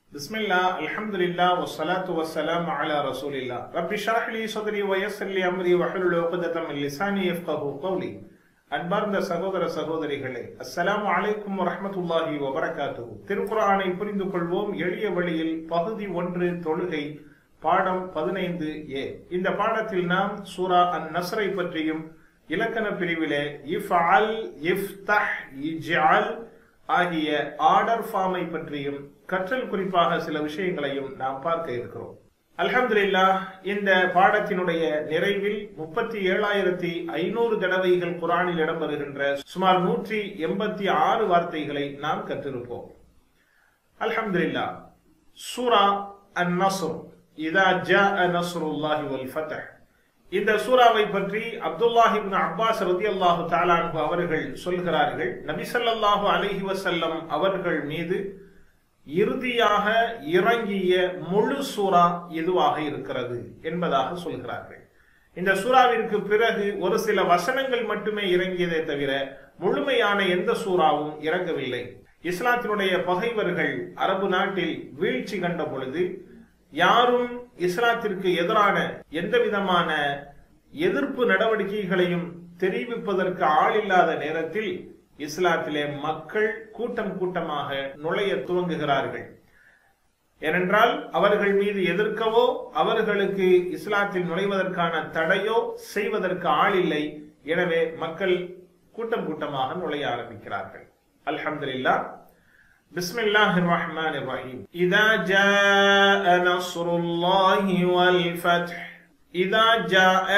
بسم الله الحمد لله والصلاة والسلام على رسول الله رب اشرح لي صدري ويسر لي أمري واحلل عقدة من لساني يفقه قولي அன்பார்ந்த சகோதர சகோதரிகளே அஸ்ஸலாமு அலைக்கும் வரஹ்மத்துல்லாஹி வபரகாத்துஹு திருக்குர்ஆனை புரிந்து கொள்வோம் எளிய வழியில் பகுதி ஒன்று தொழுகை பாடம் பதினைந்து ஏ இந்த பாடத்தில் நாம் சூரா அன் நஸ்ரை பற்றியும் இலக்கண பிரிவிலே இஃப் அல் இஃப்தஹ் இஜ்அல் ஆகிய ஆர்டர் ஃபார்மை பற்றியும் கற்றல் குறிப்பாக சில விஷயங்களையும் நாம் பார்க்க இருக்கிறோம் அல்ஹம்துலில்லாஹ் இந்த பாடத்தினுடைய நிறைவில் முப்பத்தி ஏழாயிரத்தி ஐநூறு தடவைகள் குரானில் இடம்பெறுகின்ற சுமார் நூற்றி எண்பத்தி ஆறு வார்த்தைகளை நாம் கற்றிருப்போம் அல்ஹம்துலில்லாஹ் சூரா அன் நஸ்ர் இதா ஜாஅ நஸ்ருல்லாஹி வல் ஃபத்ஹ் இந்த சூறாவை பற்றி அப்துல்லாஹ் இப்னு அப்பாஸ் ரதியல்லாஹு தஆலா அவர்கள் சொல்கிறார்கள் நபி ஸல்லல்லாஹு அலைஹி வஸல்லம் அவர்கள் மீது இறுதியாக இறங்கிய முழு சூரா எதுவாக இருக்கிறது என்பதாக சொல்கிறார்கள் இந்த சூறாவிற்கு பிறகு ஒரு சில வசனங்கள் மட்டுமே இறங்கியதே தவிர முழுமையான எந்த சூறாவும் இறங்கவில்லை இஸ்லாத்தினுடைய பகைவர்கள் அரபு நாட்டில் வீழ்ச்சி கண்ட பொழுது யாரும் இஸ்லாத்திற்கு எதிரான எந்த விதமான எதிர்ப்பு நடவடிக்கைகளையும் தெரிவிப்பதற்கு ஆள் இல்லாத நேரத்தில் இஸ்லாத்திலே மக்கள் கூட்டம் கூட்டமாக நுழைய துவங்குகிறார்கள் ஏனென்றால் அவர்கள் மீது எதிர்க்கவோ அவர்களுக்கு இஸ்லாத்தில் நுழைவதற்கான தடையோ செய்வதற்கு ஆள் இல்லை எனவே மக்கள் கூட்டம் கூட்டமாக நுழைய ஆரம்பிக்கிறார்கள் அல்ஹம்துலில்லாஹ் بسم الله الرحمن الرحيم إذا جاء نصر الله والفتح إذا جاء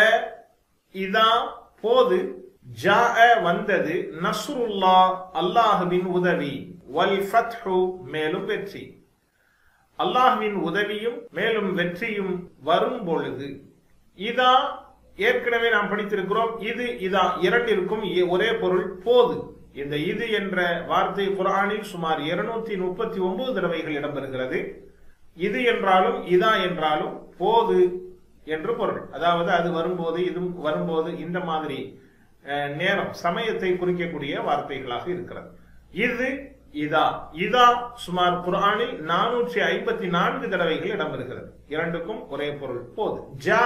إذا போது ஜாஅ வந்தது நஸ்ருல்லா அல்லாஹுவின் உதவி வல் ஃபத்ஹு மேலும் வெற்றி அல்லாஹுவின் உதவியும் மேலும் வெற்றியும் வரும் பொழுது இதா ஏற்கனவே நாம் படித்திருக்கிறோம் இது இதா இரண்டிற்கும் ஒரே பொருள் போது இந்த இது என்ற வார்த்தை குரானில் சுமார் இருநூத்தி முப்பத்தி ஒன்பது தடவைகள் இடம்பெறுகிறது இது என்றாலும் இதா என்றாலும் போது என்று பொருள் அதாவது அது வரும்போது இது வரும்போது இந்த மாதிரி நேரம் சமயத்தை குறிக்கக்கூடிய வார்த்தைகளாக இருக்கிறது இது இதா இதா சுமார் குரானில் நானூற்றி ஐம்பத்தி நான்கு தடவைகள் இடம்பெறுகிறது இரண்டுக்கும் ஒரே பொருள் போது ஜா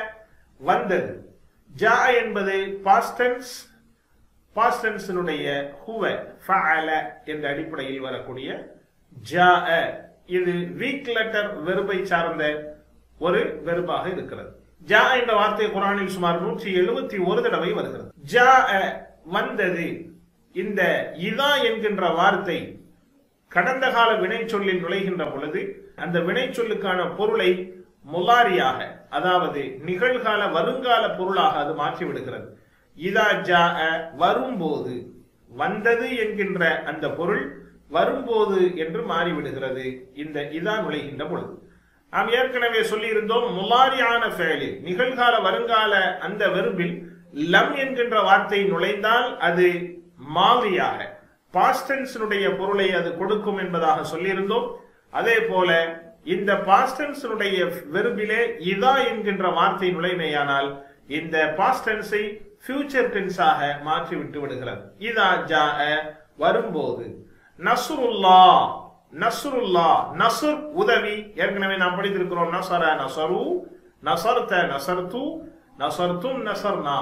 வந்தது ஜா என்பது பாஸ்டன்ஸ் பாஸ்டன்ஸினுடைய ஹுவ ஃபஅல என்ற அடிப்படையில் வரக்கூடிய ஜா இது வீக் லெட்டர் வெறுப்பை சார்ந்த ஒரு வெறுப்பாக இருக்கிறது ஜா என்ற வார்த்தை குரானில் சுமார் நூற்றி எழுபத்தி ஒரு தடவை வருகிறது ஜா வந்தது இந்த இதா என்கின்ற வார்த்தை கடந்த கால வினை சொல்லில் நுழைகின்ற பொழுது அந்த வினை சொல்லுக்கான பொருளை முலாரியாக அதாவது நிகழ்கால வருங்கால பொருளாக அது மாற்றி விடுகிறது இதா ஜா வரும்போது வந்தது என்கின்ற அந்த பொருள் வரும்போது என்று மாறிவிடுகிறது இந்த இதா நுழைகின்ற பொழுது நாம் ஏற்கனவே சொல்லி இருந்தோம் முலாரியான செயலில் நிகழ்கால வருங்கால அந்த வெறுப்பில் லம் என்கின்ற வார்த்தை நுழைந்தால் அது மாதிரியாக பாஸ்டன்ஸினுடைய பொருளை அது கொடுக்கும் என்பதாக சொல்லியிருந்தோம் அதே போல இந்த பாஸ்டன்ஸினுடைய வெறுப்பிலே இதா என்கின்ற வார்த்தை நுழைமையானால் இந்த பாஸ்டன்ஸை ஃபியூச்சர் டென்ஸாக மாற்றி விட்டு விடுகிறது இதா ஜா வரும்போது நசுருல்லா நசுருல்லா நசுர் உதவி ஏற்கனவே நாம் படித்திருக்கிறோம் நசர நசரு நசர்த்த நசர்த்து நசர்த்தும் நசர்னா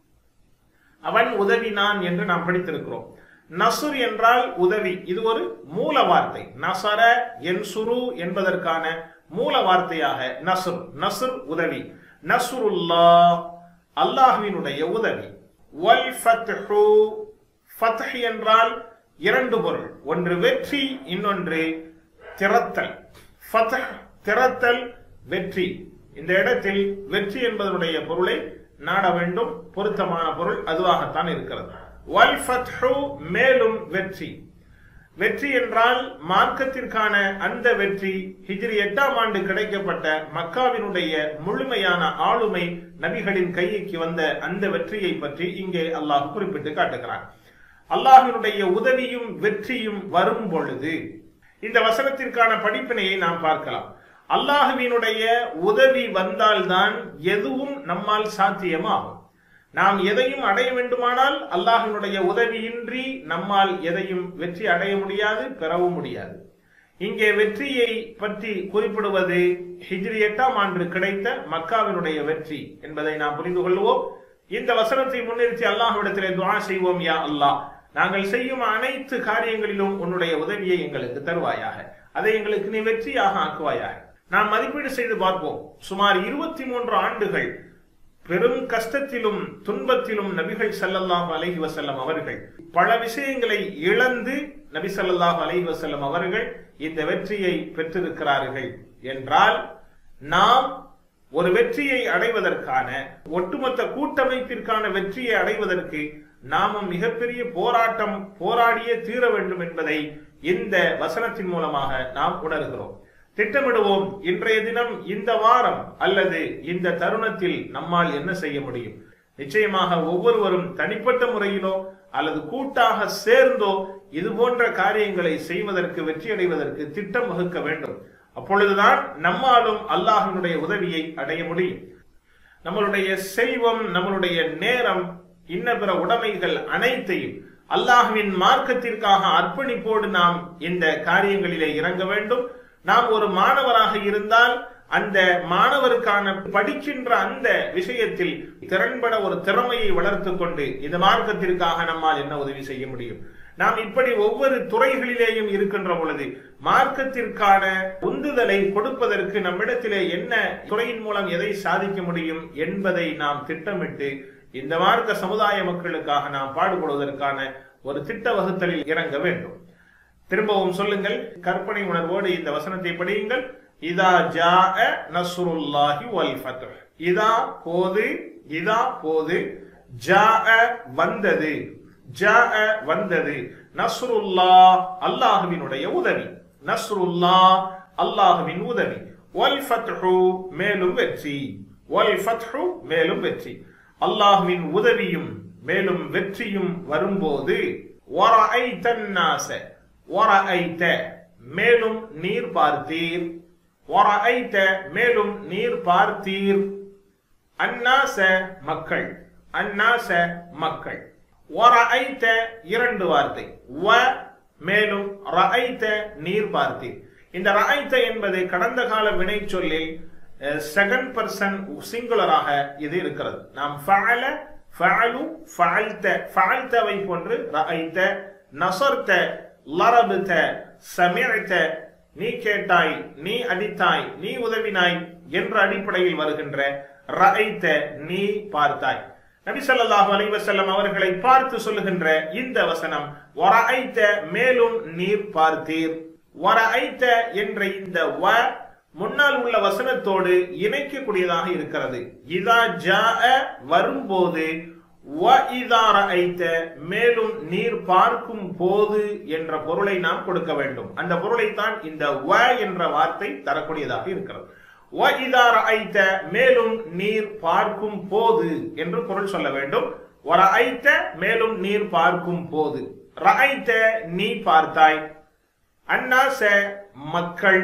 அவன் உதவினான் என்று நாம் படித்திருக்கிறோம் நசுர் என்றால் உதவி இது ஒரு மூல வார்த்தை நசர என்சுரு என்பதற்கான மூல வார்த்தையாக நசுர் நசுர் உதவி நசுருல்லா அல்லாஹுவினுடைய உதவி வல் ஃபத்ஹு ஃபத்ஹ் என்றால் இரண்டு பொருள் ஒன்று வெற்றி இன்னொன்று திறத்தல் ஃபத்ஹ் திறத்தல் வெற்றி இந்த இடத்தில் வெற்றி என்பதனுடைய பொருளை நாட வேண்டும் பொருத்தமான பொருள் அதுவாகத்தான் இருக்கிறது வல் ஃபத்ஹு மேலும் வெற்றி வெற்றி என்றால் மார்க்கத்திற்கான அந்த வெற்றி ஹிஜ்ரி எட்டாம் ஆண்டு கிடைக்கப்பட்ட மக்காவினுடைய முழுமையான ஆளுமை நபிகளின் கைக்கு வந்த அந்த வெற்றியை பற்றி இங்கே அல்லாஹ் குறிப்பிட்டு காட்டுகிறான் அல்லாஹினுடைய உதவியும் வெற்றியும் வரும் பொழுது இந்த வசனத்திற்கான படிப்பினையை நாம் பார்க்கலாம் அல்லாஹுவினுடைய உதவி வந்தால்தான் எதுவும் நம்மால் சாத்தியமாகும் நாம் எதையும் அடைய வேண்டுமானால் அல்லாஹினுடைய உதவியின்றி நம்மால் எதையும் வெற்றி அடைய முடியாது பெறவும் முடியாது இங்கே வெற்றியை பற்றி குறிப்பிடுவது ஹிஜ்ரி எட்டாம் ஆண்டு கிடைத்த மக்காவினுடைய வெற்றி என்பதை நாம் புரிந்து கொள்வோம் இந்த வசனத்தை முன்னிறுத்தி அல்லாஹ்விடத்திலே துஆ செய்வோம் யா அல்லாஹ் நாங்கள் செய்யும் அனைத்து காரியங்களிலும் உன்னுடைய உதவியை எங்களுக்கு தருவாயாக அதை எங்களுக்கு நீ வெற்றியாக ஆக்குவாயாக நாம் மதிப்பீடு செய்து பார்ப்போம் சுமார் இருபத்தி மூன்று ஆண்டுகள் பெரும் கஷ்டத்திலும் துன்பத்திலும் நபிகள் ஸல்லல்லாஹு அலைஹி வஸல்லம் அவர்கள் பல விஷயங்களை இழந்து நபி ஸல்லல்லாஹு அலைஹி வஸல்லம் அவர்கள் இந்த வெற்றியை பெற்றிருக்கிறார்கள் என்றால் நாம் ஒரு வெற்றியை அடைவதற்கான ஒட்டுமொத்த கூட்டமைப்பிற்கான வெற்றியை அடைவதற்கு நாமும் மிகப்பெரிய போராட்டம் போராடியே தீர வேண்டும் என்பதை இந்த வசனத்தின் மூலமாக நாம் உணர்கிறோம் திட்டமிடுவோம் இன்றைய தினம் இந்த வாரம் அல்லது இந்த தருணத்தில் நம்மால் என்ன செய்ய முடியும் நிச்சயமாக ஒவ்வொருவரும் தனிப்பட்ட முறையிலோ அல்லது கூட்டாக சேர்ந்தோ இது போன்ற காரியங்களை செய்வதற்கு வெற்றி அடைவதற்கு திட்டம் வகுக்க வேண்டும் அப்பொழுதுதான் நம்மாலும் அல்லாஹினுடைய உதவியை அடைய முடியும் நம்மளுடைய செல்வம் நம்மளுடைய நேரம் இன்ன பிற உடைமைகள் அனைத்தையும் அல்லாஹ்வின் மார்க்கத்திற்காக அர்ப்பணிப்போடு நாம் இந்த காரியங்களிலே இறங்க வேண்டும் நாம் ஒரு மாணவராக இருந்தால் அந்த மாணவருக்கான படிக்கின்ற அந்த விஷயத்தில் திறன்பட ஒரு திறமையை வளர்த்து கொண்டு இந்த மார்க்கத்திற்காக நம்மால் என்ன உதவி செய்ய முடியும் நாம் இப்படி ஒவ்வொரு துறைகளிலேயும் இருக்கின்ற பொழுது மார்க்கத்திற்கான உந்துதலை கொடுப்பதற்கு நம்மிடத்திலே என்ன துறையின் மூலம் எதை சாதிக்க முடியும் என்பதை நாம் திட்டமிட்டு இந்த மார்க்க சமுதாய மக்களுக்காக நாம் பாடுபடுவதற்கான ஒரு திட்ட வகுத்தலில் இறங்க வேண்டும் திரும்பவும் சொல்லுங்கள் கற்பனை உணர்வோடு இந்த வசனத்தை படியுங்கள் இதா ஜாஅ நஸ்ருல்லாஹி வல் ஃபத்ஹ் இதா போது இதா போது ஜாஅ வந்தது ஜாஅ வந்தது நஸ்ருல்லா அல்லாஹ்வினுடைய உதவி நஸ்ருல்லா அல்லாஹ்வின் உதவி வல் ஃபத்ஹு மேலும் வெற்றி வல் ஃபத்ஹு மேலும் வெற்றி அல்லாஹ்வின் உதவியும் மேலும் வெற்றியும் வரும்போது வரஐத الناس வரஐத மேலும் நீர் பார்த்தீர் வரஐத மேலும் நீர் பார்த்தீர் அன்னாச மக்கள் அன்னாச மக்கள் வரஐத இரண்டு வார்த்தை வ மேலும் ரஐத நீர் பார்த்தீர் இந்த ரஐத்த என்பது கடந்த கால வினை சொல்லில் செகண்ட் பர்சன் சிங்குலராக இது இருக்கிறது நாம் ஃபஅல ஃபஅலு ஃபஅல்த ஃபஅல்தவை போன்று ரஐத்த நசர்த லரபுத சமிஅத நீ கேட்டாய் நீ அடித்தாய் நீ உதவினாய் என்ற அடிப்படையில் வருகின்ற ரஐத்த நீ பார்த்தாய் நபி ஸல்லல்லாஹு அலைஹி வஸல்லம் அவர்களை பார்த்து சொல்லுகின்ற இந்த வசனம் வரஐத்த மேலும் நீர் பார்த்தீர் வரஐத்த என்ற இந்த வ முன்னால் உள்ள வசனத்தோடு இணைக்கக்கூடியதாக இருக்கிறது இதா ஜாஅ வரும்போது வ இதா ரஐத்த மேலும் நீர் பார்க்கும் போது என்ற பொருளை நாம் கொடுக்க வேண்டும் அந்த பொருளை தான் இந்த வ என்ற வார்த்தை தரக்கூடியதாக இருக்கிறது வ இதா ரஐத்த மேலும் நீர் பார்க்கும் போது என்று பொருள் சொல்ல வேண்டும் வரஐத்த மேலும் நீர் பார்க்கும் போது ரஐத்த நீ பார்த்தாய் அன்னாச மக்கள்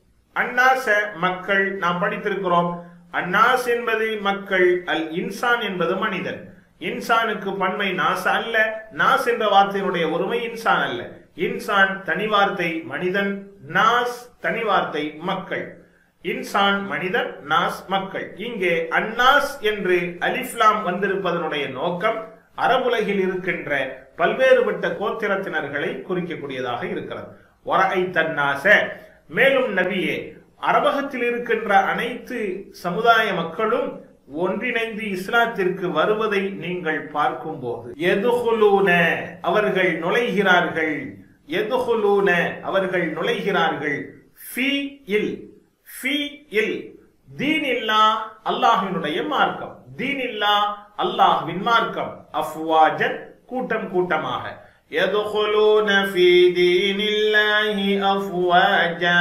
அன்னாச மக்கள் நாம் படித்திருக்கிறோம் அன்னாஸ் என்பது மக்கள் அல் இன்சான் என்பது மனிதன் இன்சானுக்கு பன்மை நாச அல்ல நாஸ் என்ற வார்த்தையினுடைய ஒருமை இன்சான் அல்ல இன்சான் தனி வார்த்தை மனிதன் நாஸ் தனி வார்த்தை மக்கள் இன்சான் மனிதன் நாஸ் மக்கள் இங்கே அன்னாஸ் என்று அலிஃப்லாம் வந்திருப்பதனுடைய நோக்கம் அரபுலகில் இருக்கின்ற பல்வேறுபட்ட கோத்திரத்தினர்களை குறிக்கக்கூடியதாக இருக்கிறது வரஐ தன்னாச மேலும் நபியே அரபகத்தில் இருக்கின்ற அனைத்து சமுதாய மக்களும் ஒன்றிணைந்து இஸ்லாத்திற்கு வருவதை நீங்கள் பார்க்கும் போது எதுகுலூன அவர்கள் நுழைகிறார்கள் எதுகுலூன அவர்கள் நுழைகிறார்கள் ஃபி இல் ஃபி இல் தீன் இல்லா அல்லாஹ்வினுடைய மார்க்கம் தீன் இல்லா அல்லாஹ்வின் மார்க்கம் அஃப்வாஜன் கூட்டம் கூட்டமாக يدخلون في دين الله أفواجا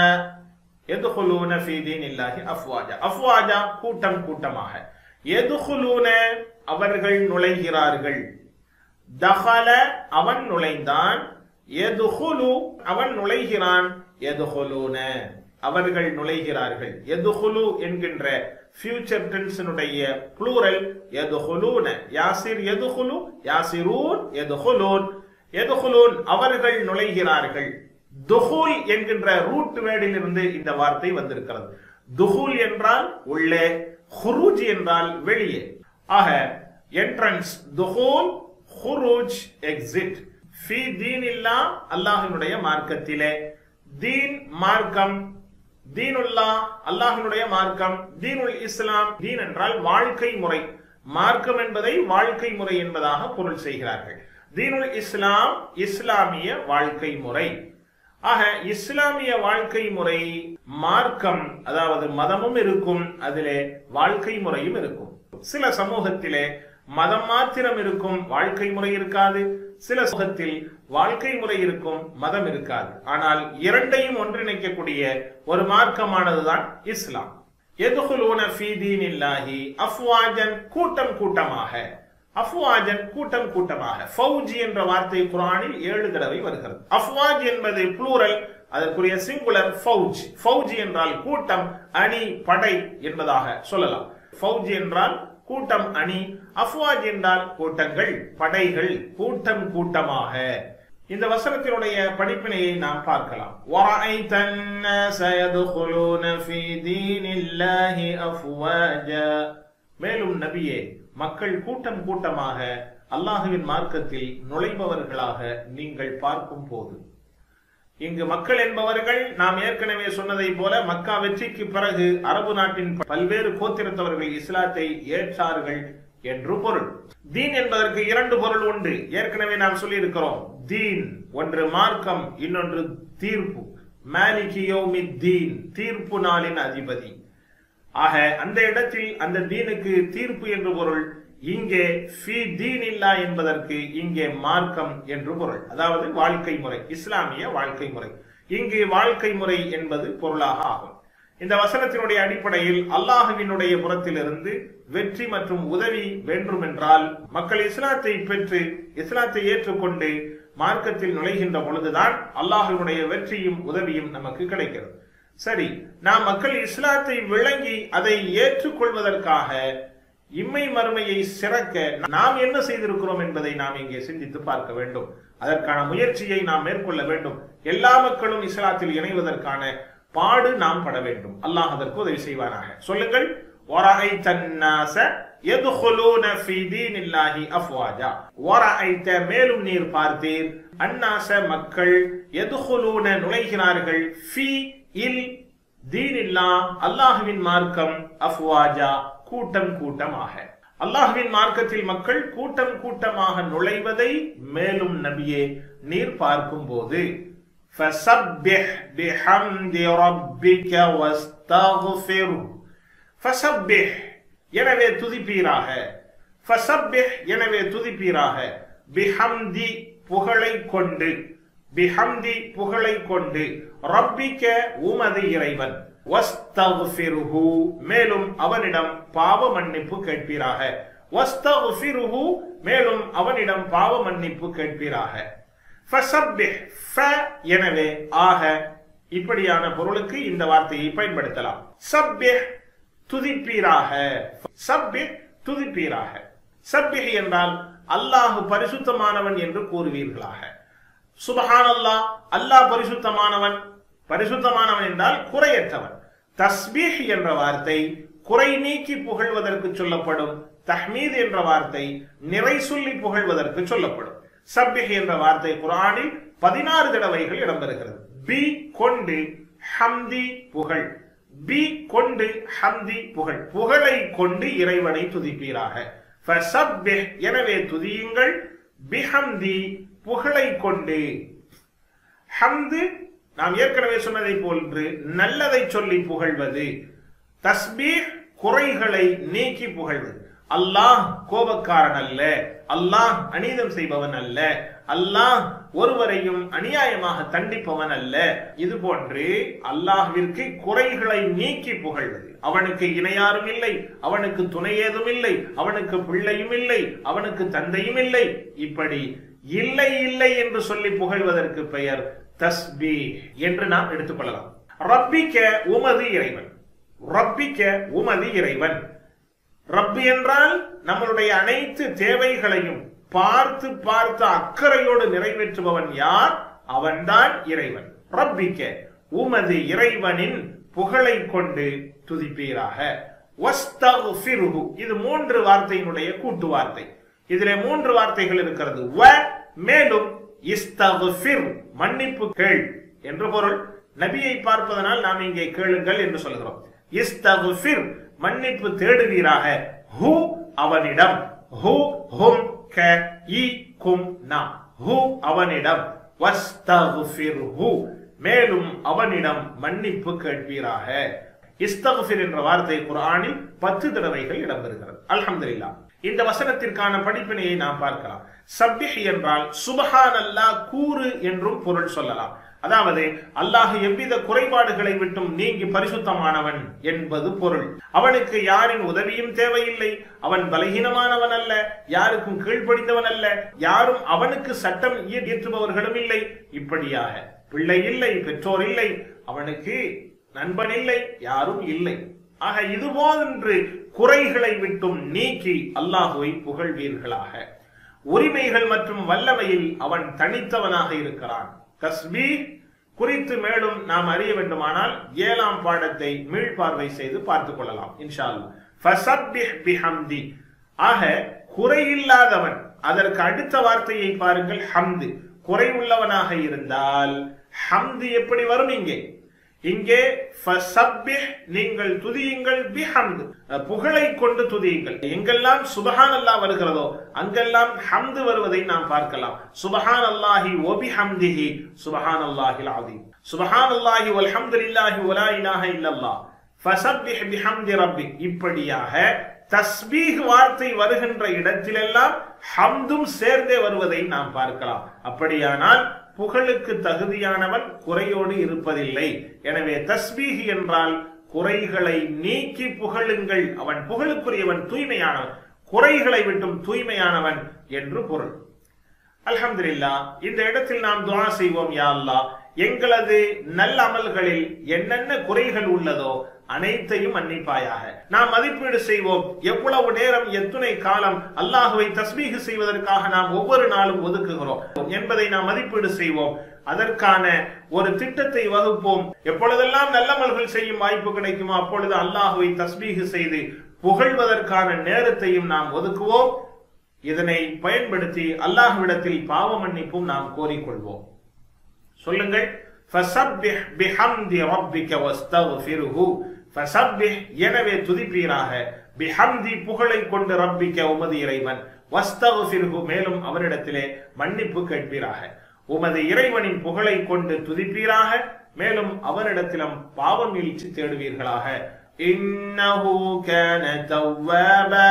يدخلون في دين الله أفواجا أفواجا கூட்டம் கூட்டமாக يدخلون அவர்கள் நுழைகிறார்கள் தஹல அவன் நுழைந்தான் எதுகுலு அவன் நுழைகிறான் எதுகுலூன அவர்கள் நுழைகிறார்கள் எதுகுலு என்கின்ற ஃபியூச்சர் டென்ஸினுடைய ப்ளூரல் எதுகுலூன யாசிர் எதுகுலு யாசிரூன் எதுகுலூன் எதுகுலூன் அவர்கள் நுழைகிறார்கள் துஹூல் என்கின்ற ரூட் வேர்டில் இருந்து இந்த வார்த்தை வந்திருக்கிறது துஹூல் என்றால் உள்ளே ஹுரூஜ் என்றால் வெளியே ஆக என்ட்ரன்ஸ் துஹூல் ஹுரூஜ் எக்ஸிட் ஃபி தீன் இல்லா அல்லாஹினுடைய மார்க்கத்திலே தீன் மார்க்கம் தீனுல்லா அல்லாஹினுடைய மார்க்கம் தீனுல் இஸ்லாம் தீன் என்றால் வாழ்க்கை முறை மார்க்கம் என்பதை வாழ்க்கை முறை என்பதாக பொருள் செய்கிறார்கள் தீனுல் இஸ்லாம் இஸ்லாமிய வாழ்க்கை முறை ஆக இஸ்லாமிய வாழ்க்கை முறை மார்க்கம் அதாவது மதமும் இருக்கும் அதிலே வாழ்க்கை முறையும் இருக்கும் சில சமூகத்திலே மதம் மாத்திரம் இருக்கும் வாழ்க்கை முறை இருக்காது சில சமூகத்தில் வாழ்க்கை முறை இருக்கும் மதம் இருக்காது ஆனால் இரண்டையும் ஒன்றிணைக்கக்கூடிய ஒரு மார்க்கமானதுதான் இஸ்லாம் எதுகுலூன ஃபீ தீனில்லாஹி அஃப்வாஜன் கூட்டம் கூட்டமாக அஃப்வாஜன் கூட்டம் கூட்டமாக ஃபௌஜி என்ற வார்த்தை குரானில் ஏழு தடவை வருகிறது அஃப்வாஜ் என்பது ப்ளூரல் அதற்குரிய சிங்குலர் ஃபௌஜ் ஃபௌஜி என்றால் கூட்டம் அணி படை என்பதாக சொல்லலாம் ஃபௌஜ் என்றால் கூட்டம் அணி அஃப்வாஜ் என்றால் கூட்டங்கள் படைகள் கூட்டம் கூட்டமாக இந்த வசனத்தினுடைய படிப்பினையை நாம் பார்க்கலாம் وَرَأَيْتَ النَّاسَ يَدْخُلُونَ فِي دِينِ اللَّهِ أَفْوَاجًا மேலும் நபியே மக்கள் கூட்டம் கூட்டமாக அல்லாஹுவின் மார்க்கத்தில் நுழைபவர்களாக நீங்கள் பார்க்கும் போது இங்கு மக்கள் என்பவர்கள் நாம் ஏற்கனவே சொன்னதை போல மக்கா வெற்றிக்கு பிறகு அரபு நாட்டின் பல்வேறு கோத்திரத்தவர்கள் இஸ்லாத்தை ஏற்றார்கள் என்று பொருள் தீன் என்பதற்கு இரண்டு பொருள் உண்டு ஏற்கனவே நாம் சொல்லி இருக்கிறோம் தீன் ஒன்று மார்க்கம் இன்னொன்று தீர்ப்பு மாலிகியோமி தீன் தீர்ப்பு நாளின் அதிபதி ஆக அந்த இடத்தில் அந்த தீனுக்கு தீர்ப்பு என்று பொருள் இங்கே ஃபி தீன் இல்லா என்பதற்கு இங்கே மார்க்கம் என்று பொருள் அதாவது வாழ்க்கை முறை இஸ்லாமிய வாழ்க்கை முறை இங்கு வாழ்க்கை முறை என்பது பொருளாக ஆகும் இந்த வசனத்தினுடைய அடிப்படையில் அல்லாஹுவினுடைய புறத்திலிருந்து வெற்றி மற்றும் உதவி வேண்டும் என்றால் மக்கள் இஸ்லாத்தை பெற்று இஸ்லாத்தை ஏற்றுக்கொண்டு மார்க்கத்தில் நுழைகின்ற பொழுதுதான் அல்லாஹுவினுடைய வெற்றியும் உதவியும் நமக்கு கிடைக்கிறது சரி நாம் மக்கள் இஸ்லாத்தை விளங்கி அதை ஏற்றுக்கொள்வதற்காக இம்மை மறுமையை சிறக்க நாம் என்ன செய்திருக்கிறோம் என்பதை நாம் இங்கே சிந்தித்து பார்க்க வேண்டும் அதற்கான முயற்சியை நாம் மேற்கொள்ள வேண்டும் எல்லா மக்களும் இஸ்லாத்தில் இணைவதற்கான பாடு நாம் பட வேண்டும் அல்லாஹ் அதற்கு உதவி செய்வானாக சொல்லுங்கள் وَرَأَيْتَ النَّاسَ يَدْخُلُونَ فِي دِينِ اللَّهِ أَفْوَاجًا وَرَأَيْتَ மேலும் நீர் பார்த்தீர் அன்னாச மக்கள் يَدْخُلُونَ நுழைகிறார்கள் ஃபி இல் தீனில்லா அல்லாஹுவின் மார்க்கம் அஃப்வாஜா கூட்டம் கூட்டமாக அல்லாஹுவின் மார்க்கத்தில் மக்கள் கூட்டம் கூட்டமாக நுழைவதை மேலும் நபியே நீர் பார்க்கும் போது فسبح بحمد ربك واستغفره فسبح எனவே துதிப்பீராக فسبح எனவே துதிப்பீராக பிஹம்தி புகழை கொண்டு பிஹம்தி புகழை கொண்டு ரப்பிக்க உமது இறைவன் வஸ்தகுஃபிருஹு மேலும் அவனிடம் பாவ மன்னிப்பு கேட்பீராக வஸ்தகுஃபிருஹு மேலும் அவனிடம் பாவ மன்னிப்பு கேட்பீராக ஃபசப்பிஹ் ஃப எனவே ஆக இப்படியான பொருளுக்கு இந்த வார்த்தையை பயன்படுத்தலாம் சப்பிஹ் துதிப்பீராக சப்பிஹ் துதிப்பீராக சப்பிஹ் என்றால் அல்லாஹ் பரிசுத்தமானவன் என்று கூறுவீர்களாக சுபஹான் அல்லாஹ் அல்லாஹ் பரிசுத்தமானவன் பரிசுத்தமானவன் என்றால் குறையற்றவன் தஸ்பீஹ் என்ற வார்த்தை குறை நீக்கி புகழ்வதற்கு சொல்லப்படும் தஹ்மீத் என்ற வார்த்தை நிறை சொல்லி புகழ்வதற்கு சொல்லப்படும் சப்பிஹ் என்ற வார்த்தை குரானில் பதினாறு தடவைகள் இடம்பெறுகிறது பி கொண்டு ஹம்தி புகழ் பி கொண்டு ஹம்தி புகழ் புகழை கொண்டு இறைவனை துதிப்பீராக ஃபசப்பிஹ் எனவே துதியுங்கள் பிஹம்தி புகழை கொண்டு ஹம்து நாம் ஏற்கனவே சொன்னதை போன்று நல்லதை சொல்லி புகழ்வது தஸ்பீஹ் குறைகளை நீக்கி புகழ்வது அல்லாஹ் கோபக்காரன் அல்ல அல்லாஹ் அநீதம் செய்பவன் அல்ல அல்லாஹ் ஒருவரையும் அநியாயமாக தண்டிப்பவன் அல்ல இது போன்று அல்லாஹ்விற்கு குறைகளை நீக்கி புகழ்வது அவனுக்கு இணையாரும் இல்லை அவனுக்கு துணை ஏதும் இல்லை அவனுக்கு பிள்ளையும் இல்லை அவனுக்கு தந்தையும் இல்லை இப்படி இல்லை இல்லை என்று சொல்லி புகழ்வதற்கு பெயர் தஸ்பி என்று நாம் எடுத்துக்கொள்ளலாம் ரப்பிக்க உமது இறைவன் ரப்பிக்க உமது இறைவன் ரப்பு என்றால் நம்மளுடைய அனைத்து தேவைகளையும் பார்த்து பார்த்து அக்கறையோடு நிறைவேற்றுபவன் யார் அவன்தான் இறைவன் ரப்பிக்க உமது இறைவனின் புகழை கொண்டு துதிப்பீராக வஸ்தக்ஃபிருஹு இது மூன்று வார்த்தையினுடைய கூட்டு வார்த்தை இதிலே மூன்று வார்த்தைகள் இருக்கிறது வ மேலும் இஸ்தக்ஃபிர் மன்னிப்பு கேள் என்று பொருள் நபியை பார்ப்பதனால் நாம் இங்கே கேளுங்கள் என்று சொல்கிறோம் இஸ்தக்ஃபிர் மன்னிப்பு தேடுவீராக ஹு அவனிடம் ஹு ஹும் க இ கும் நா ஹு அவனிடம் வஸ்தக்ஃபிர்ஹு மேலும் அவனிடம் மன்னிப்பு கேட்பீராக இஸ்தகுஃபிர் என்ற வார்த்தை குர்ஆனில் பத்து தடவைகள் இடம்பெறுகிறது அல்ஹம்துலில்லாஹ் இந்த வசனத்திற்கான படிப்பினையை நாம் பார்க்கலாம் சப்பிஹ் என்றால் சுபஹான் அல்லாஹ் கூறு என்றும் பொருள் சொல்லலாம் அதாவது அல்லாஹ் எவ்வித குறைபாடுகளை விட்டும் நீங்கி பரிசுத்தமானவன் என்பது பொருள் அவனுக்கு யாரின் உதவியும் தேவையில்லை அவன் பலகீனமானவன் அல்ல யாருக்கும் கீழ்ப்படிந்தவன் அல்ல யாரும் அவனுக்கு சட்டம் இயற்றுபவர்களும் இல்லை இப்படியாக பிள்ளை இல்லை பெற்றோர் இல்லை அவனுக்கு நண்பன் இல்லை யாரும் இல்லை ஆக இது போன்று குறைகளை விட்டும் நீக்கி அல்லாஹுவை புகழ்வீர்களாக உரிமைகள் மற்றும் வல்லமையில் அவன் தனித்தவனாக இருக்கிறான் தஸ்பீ குறித்து மேலும் நாம் அறிய வேண்டுமானால் ஏழாம் பாடத்தை மீள்பார்வை செய்து பார்த்துக் கொள்ளலாம் இன்ஷா பிஹம்தி ஆக குறையில்லாதவன் அதற்கு அடுத்த வார்த்தையை பாருங்கள் ஹம்து குறை உள்ளவனாக இருந்தால் ஹம்து எப்படி வரும் இங்கே இங்கே ஃபசப்பிஹ் நீங்கள் துதியுங்கள் பிஹம்து புகழை கொண்டு துதியுங்கள் எங்கெல்லாம் சுபஹான் அல்லாஹ் வருகிறதோ அங்கெல்லாம் ஹம்து வருவதை நாம் பார்க்கலாம் சுபஹான் அல்லாஹி ஒபிஹம்திஹி சுபஹான் அல்லாஹில் ஆதீம் சுபஹான் அல்லாஹி வல்ஹம்துலில்லாஹி வலா இலாஹ இல்லல்லாஹ் ஃபசப்பிஹ் பிஹம்தி ரப்பிக் இப்படியாக தஸ்பீஹ் வார்த்தை வருகின்ற இடத்திலெல்லாம் ஹம்தும் சேர்ந்தே வருவதை நாம் பார்க்கலாம் அப்படியானால் புகழுக்கு தகுதியானவன் குறையோடு இருப்பதில்லை எனவே தஸ்பீஹ் என்றால் குறைகளை நீக்கி புகழுங்கள் அவன் புகழுக்குரியவன் தூய்மையானவன் குறைகளை விட்டும் தூய்மையானவன் என்று பொருள் அல்ஹம்துலில்லா இந்த இடத்தில் நாம் துவா செய்வோம் யா அல்லாஹ் எங்களது நல்ல அமல்களில் என்னென்ன குறைகள் உள்ளதோ அனைத்தையும் மன்னிப்பாயாக நாம் மதிப்பீடு செய்வோம் எவ்வளவு நேரம் எத்துணை காலம் அல்லாஹுவை தஸ்மீக செய்வதற்காக நாம் ஒவ்வொரு நாளும் ஒதுக்குகிறோம் என்பதை நாம் மதிப்பீடு செய்வோம் அதற்கான ஒரு திட்டத்தை வகுப்போம் எப்பொழுதெல்லாம் நல்லமல்கள் செய்யும் வாய்ப்பு கிடைக்குமோ அப்பொழுது அல்லாஹுவை தஸ்மீக செய்து புகழ்வதற்கான நேரத்தையும் நாம் ஒதுக்குவோம் இதனை பயன்படுத்தி அல்லாஹ்விடத்தில் பாவ மன்னிப்பும் நாம் கோரிக்கொள்வோம் சொல்லுங்கள் ஃபசப்பிஹ் பிஹம்தி ரப்பிக வஸ்தக்ஃபிருஹு ஃபசப்பிஹ் எனவே துதிப்பீராக பிஹம்தி புகழை கொண்டு ரப்பிக்க உமது இறைவன் வஸ்தக்ஃபிருஹு மேலும் அவரிடத்திலே மன்னிப்பு கேட்பீராக உமது இறைவனின் புகழை கொண்டு துதிப்பீராக மேலும் அவரிடத்திலும் பாவம் இழிச்சு தேடுவீர்களாக இன்னஹு கான தவ்வாபா